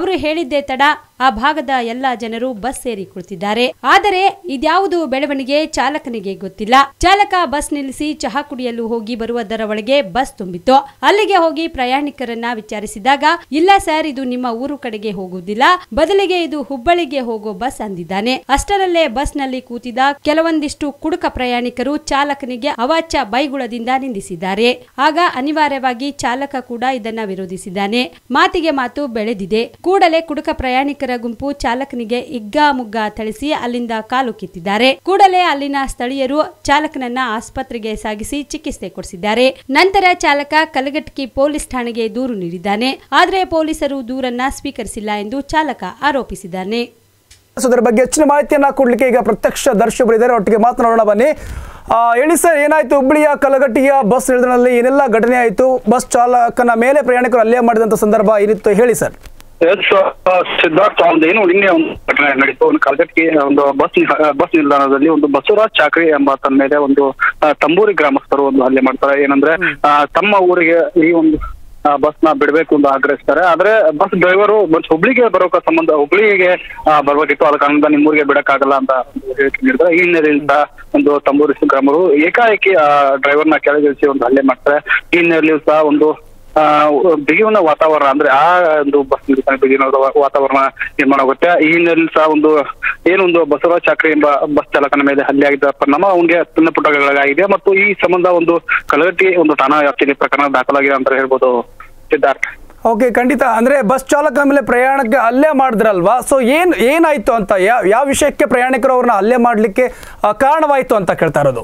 ಅವರು ಹೇಳಿದ್ದೇ ತಡ ಆ ಭಾಗದ ಎಲ್ಲ ಜನರು ಬಸ್ ಸೇರಿ ಕುಳಿತಿದ್ದಾರೆ ಆದರೆ ಇದ್ಯಾವುದು ಬೆಳವಣಿಗೆ ಚಾಲಕನಿಗೆ ಗೊತ್ತಿಲ್ಲ ಚಾಲಕ ಬಸ್ ನಿಲ್ಲಿಸಿ ಚಹಾ ಕುಡಿಯಲು ಹೋಗಿ ಬರುವುದರ ಒಳಗೆ ಬಸ್ ತುಂಬಿತ್ತು ಅಲ್ಲಿಗೆ ಹೋಗಿ ಪ್ರಯಾಣಿಕರನ್ನ ವಿಚಾರಿಸಿದಾಗ ಇಲ್ಲ ಸರ್ ಇದು ನಿಮ್ಮ ಊರು ಕಡೆಗೆ ಹೋಗುವುದಿಲ್ಲ ಬದಲಿಗೆ ಇದು ಹುಬ್ಬಳ್ಳಿಗೆ ಹೋಗೋ ಬಸ್ ಅಂದಿದ್ದಾನೆ ಅಷ್ಟರಲ್ಲೇ ಬಸ್ನಲ್ಲಿ ಕೂತಿದ ಕೆಲವೊಂದಿಷ್ಟು ಕುಡುಕ ಪ್ರಯಾಣಿಕರು ಚಾಲಕನಿಗೆ ಅವಾಚ್ಯ ಬೈಗುಳದಿಂದ ನಿಂದಿಸಿದ್ದಾರೆ ಆಗ ಅನಿವಾರ್ಯವಾಗಿ ಚಾಲಕ ಕೂಡ ಇದನ್ನ ವಿರೋಧಿಸಿದ್ದಾನೆ ಮಾತಿಗೆ ಮಾತು ಬೆಳೆದಿದೆ ಕೂಡಲೇ ಕುಡುಕ ಪ್ರಯಾಣಿಕರ ಗುಂಪು ಚಾಲಕನಿಗೆ ಇಗ್ಗಾಮುಗ್ಗಾ ಥಳಿಸಿ ಅಲ್ಲಿಂದ ಕಾಲು ಕಿತ್ತಿದ್ದಾರೆ ಕೂಡಲೇ ಅಲ್ಲಿನ ಸ್ಥಳೀಯರು ಚಾಲಕನನ್ನ ಆಸ್ಪತ್ರೆಗೆ ಸಾಗಿಸಿ ಚಿಕಿತ್ಸೆ ಕೊಡಿಸಿದ್ದಾರೆ ನಂತರ ಚಾಲಕ ಕಲಗಟ್ಟಿ ಪೊಲೀಸ್ ಠಾಣೆಗೆ ದೂರು ನೀಡಿದ್ದಾನೆ ಆದರೆ ಪೊಲೀಸರು ದೂರನ್ನ ಸ್ವೀಕರಿಸಿಲ್ಲ ಎಂದು ಚಾಲಕ ಆರೋಪಿಸಿದ್ದಾನೆ ಸೊ ಅದರ ಬಗ್ಗೆ ಹೆಚ್ಚಿನ ಮಾಹಿತಿಯನ್ನ ಕೊಡ್ಲಿಕ್ಕೆ ಈಗ ಪ್ರತ್ಯಕ್ಷ ದರ್ಶಕರಿದ್ದಾರೆ ಒಟ್ಟಿಗೆ ಮಾತನಾಡೋಣ ಬನ್ನಿ ಆ, ಹೇಳಿ ಸರ್ ಏನಾಯ್ತು ಹುಬ್ಬಳ್ಳಿಯ ಕಲಗಟ್ಟಿಯ ಬಸ್ ನಿಲ್ದಾಣದಲ್ಲಿ ಏನೆಲ್ಲ ಘಟನೆ ಆಯಿತು ಬಸ್ ಚಾಲಕನ ಮೇಲೆ ಪ್ರಯಾಣಿಕರು ಹಲ್ಲೆ ಮಾಡಿದಂಥ ಸಂದರ್ಭ ಏನಿತ್ತು ಹೇಳಿ ಸರ್ ಎಸ್ ಸಿದ್ಧಾರ್ಥ ಒಂದು ಏನು ನಿನ್ನೆ ಒಂದು ಘಟನೆ ನಡೀತು ಒಂದು ಕಲಗಟ್ಟಿ ಒಂದು ಬಸ್ ನಿ- ಬಸ್ ನಿಲ್ದಾಣದಲ್ಲಿ ಒಂದು ಬಸವರಾಜ್ ಚಾಕ್ರಿ ಎಂಬಾತನ ಮೇಲೆ ಒಂದು ಆ, ತಂಬೂರಿ ಗ್ರಾಮಸ್ಥರು ಒಂದು ಹಲ್ಲೆ ಮಾಡ್ತಾರೆ ಏನಂದ್ರೆ ಆ, ತಮ್ಮ ಊರಿಗೆ ಈ ಒಂದು ಬಸ್ ನ ಬಿಡಬೇಕು ಅಂತ ಆಗ್ರಹಿಸ್ತಾರೆ ಆದ್ರೆ ಬಸ್ ಡ್ರೈವರು ಬಸ್ ಹುಬ್ಳಿಗೆ ಬರೋಕ ಸಂಬಂಧ ಹುಬ್ಳಿಗೆ ಆ, ಬರ್ಬೇಕಿತ್ತು ಆದ ಕಾರಣದಿಂದ ನಿಮ್ಮೂರಿಗೆ ಬಿಡಕ್ಕಾಗಲ್ಲ ಅಂತ ಒಂದು ಹೇಳಿಕೆ ನೀಡಿದ್ರೆ ಈ ಹಿನ್ನೆಲೆಯಿಂದ ಒಂದು ತಂಬೂರಿ ಗ್ರಾಮರು ಏಕಾಏಕಿ ಆ ಡ್ರೈವರ್ನ ಕೆಳಗಿಳಿಸಿ ಒಂದು ಹಲ್ಲೆ ಮಾಡ್ತಾರೆ ಈ ಹಿನ್ನೆಲೆಯಲ್ಲೂ ಸಹ ಒಂದು ಆ, ಬಿಗಿವಿನ ವಾತಾವರಣ ಅಂದ್ರೆ ಆ ಒಂದು ಬಸ್ ನಿಲ್ದಾಣ ಬಿಗಿನ ವಾತಾವರಣ ನಿರ್ಮಾಣ ಆಗುತ್ತೆ ಈ ಹಿನ್ನೆಲೆಯಲ್ಲಿ ಸಹ ಒಂದು ಏನೊಂದು ಬಸವರಾಜ್ ಚಾಕ್ರಿ ಎಂಬ ಬಸ್ ಚಾಲಕನ ಮೇಲೆ ಹಲ್ಲೆ ಆಗಿದ್ದ ಪರಿಣಾಮ ಅವನಿಗೆ ಸಣ್ಣ ಪುಟ್ಟಗಳಾಗಿದೆ ಮತ್ತು ಈ ಸಂಬಂಧ ಒಂದು ಕಲಗಟ್ಟಿ ಒಂದು ಠಾಣಾ ವ್ಯಾಪ್ತಿಯಲ್ಲಿ ಪ್ರಕರಣ ದಾಖಲಾಗಿದೆ ಅಂತ ಹೇಳ್ಬೋದು ಸಿದ್ಧಾರ್ಥ್ ಓಕೆ ಖಂಡಿತ ಅಂದ್ರೆ ಬಸ್ ಚಾಲಕನ ಮೇಲೆ ಪ್ರಯಾಣಕ್ಕೆ ಹಲ್ಲೆ ಮಾಡಿದ್ರಲ್ವಾ ಸೊ ಏನ್ ಏನಾಯ್ತು ಅಂತ ಯಾವ ಯಾವ ವಿಷಯಕ್ಕೆ ಪ್ರಯಾಣಿಕರು ಅವ್ರನ್ನ ಹಲ್ಲೆ ಮಾಡ್ಲಿಕ್ಕೆ ಆ, ಕಾರಣವಾಯ್ತು ಅಂತ ಕೇಳ್ತಾ ಇರೋದು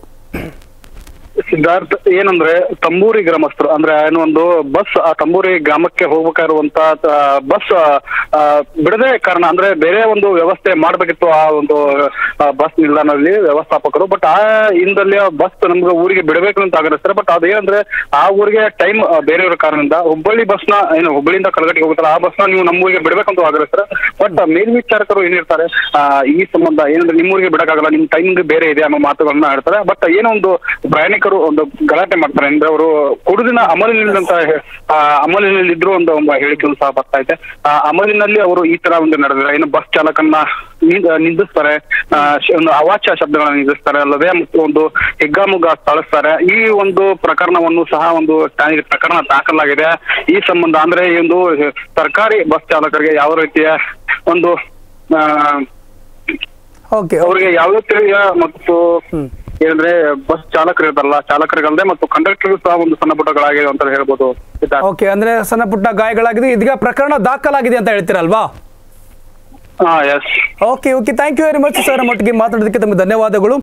ಸಿದ್ಧಾರ್ಥ್ ಏನಂದ್ರೆ ತಂಬೂರಿ ಗ್ರಾಮಸ್ಥರು ಅಂದ್ರೆ ಏನು ಒಂದು ಬಸ್ ಆ ತಂಬೂರಿ ಗ್ರಾಮಕ್ಕೆ ಹೋಗ್ಬೇಕಾಗಿರುವಂತ ಆ, ಬಸ್ ಆ, ಬಿಡದೆ ಕಾರಣ ಅಂದ್ರೆ ಬೇರೆ ಒಂದು ವ್ಯವಸ್ಥೆ ಮಾಡ್ಬೇಕಿತ್ತು ಆ ಒಂದು ಆ, ಬಸ್ ನಿಲ್ದಾಣದಲ್ಲಿ ವ್ಯವಸ್ಥಾಪಕರು ಬಟ್ ಆ ಹಿಂದಲ್ಲಿ ಬಸ್ ನಮ್ಗೆ ಊರಿಗೆ ಬಿಡಬೇಕು ಅಂತ ಆಗ್ರಹಿಸ್ತಾರೆ ಬಟ್ ಅದೇನಂದ್ರೆ ಆ ಊರಿಗೆ ಟೈಮ್ ಬೇರೆಯವ್ರ ಕಾರಣದಿಂದ ಹುಬ್ಬಳ್ಳಿ ಬಸ್ ನ ಏನು ಹುಬ್ಬಳ್ಳಿಯಿಂದ ಕಲಗಟ್ಟಿಗೆ ಹೋಗುತ್ತಲ್ಲ ಆ ಬಸ್ ನ ನೀವು ನಮ್ಮ ಊರಿಗೆ ಬಿಡಬೇಕಂತ ಆಗ್ರಹಿಸ್ತಾರೆ ಬಟ್ ಮೇಲ್ವಿಚಾರಕರು ಏನಿರ್ತಾರೆ ಆ, ಈ ಸಂಬಂಧ ಏನಂದ್ರೆ ನಿಮ್ಮೂರಿಗೆ ಬಿಡಕ್ಕಾಗಲ್ಲ ನಿಮ್ ಟೈಮಿಂಗ್ ಬೇರೆ ಇದೆ ಅನ್ನೋ ಮಾತುಗಳನ್ನ ಹೇಳ್ತಾರೆ ಬಟ್ ಏನೋ ಒಂದು ಪ್ರಯಾಣಿಕರು ಒಂದು ಗಲಾಟೆ ಮಾಡ್ತಾರೆ ಅಂದ್ರೆ ಅವರು ಕುಡಿದಿನ ಅಮಲಿನಂತ ಅಮಲಿನಲ್ಲಿದ್ರು ಒಂದು ಒಂದು ಹೇಳಿಕೆಗಳು ಸಹ ಬರ್ತಾ ಇದೆ ಆ ಅಮಲಿನಲ್ಲಿ ಅವರು ಈ ತರ ಒಂದು ನಡೆದಿದೆ ಏನು ಬಸ್ ಚಾಲಕನ್ನ ನಿ- ನಿಂದಿಸ್ತಾರೆ ಆ, ಶ- ಒಂದು ಅವಾಚ್ಯ ಶಬ್ದಗಳನ್ನ ನಿಂದಿಸ್ತಾರೆ ಅಲ್ಲದೆ ಮತ್ತು ಒಂದು ಹೆಗ್ಗಾಮುಗ್ಗ ಸ್ಥಳಿಸ್ತಾರೆ ಈ ಒಂದು ಪ್ರಕರಣವನ್ನು ಸಹ ಒಂದು ಠಾಣೆಗೆ ಪ್ರಕರಣ ದಾಖಲಾಗಿದೆ ಈ ಸಂಬಂಧ ಅಂದ್ರೆ ಈ ಒಂದು ಸರ್ಕಾರಿ ಬಸ್ ಚಾಲಕರಿಗೆ ಯಾವ ರೀತಿಯ ಒಂದು ಆ, ಓಕೆ ಅವ್ರಿಗೆ ಯಾವುದೇ ರೀತಿಯ ಮತ್ತು ಏನಂದ್ರೆ ಬಸ್ ಚಾಲಕರು ಇರ್ತಾರಲ್ಲ ಚಾಲಕರಿಗಲ್ಲದೆ ಮತ್ತು ಕಂಡಕ್ಟರ್ ಸಹ ಒಂದು ಸಣ್ಣ ಪುಟ್ಟಗಳಾಗಿದೆ ಅಂತ ಹೇಳ್ಬೋದು ಸಿದ್ಧಾರ್ಥ್. ಓಕೆ ಅಂದ್ರೆ ಸಣ್ಣ ಪುಟ್ಟ ಗಾಯಗಳಾಗಿದೆ ಇದೀಗ ಪ್ರಕರಣ ದಾಖಲಾಗಿದೆ ಅಂತ ಹೇಳ್ತೀರಲ್ವಾ ಹಾ yes okay okay thank you very much sir ನಮ್ಮೊಟ್ಟಿಗೆ ಮಾತಾಡೋದಕ್ಕೆ ತಮಗೆ ಧನ್ಯವಾದಗಳು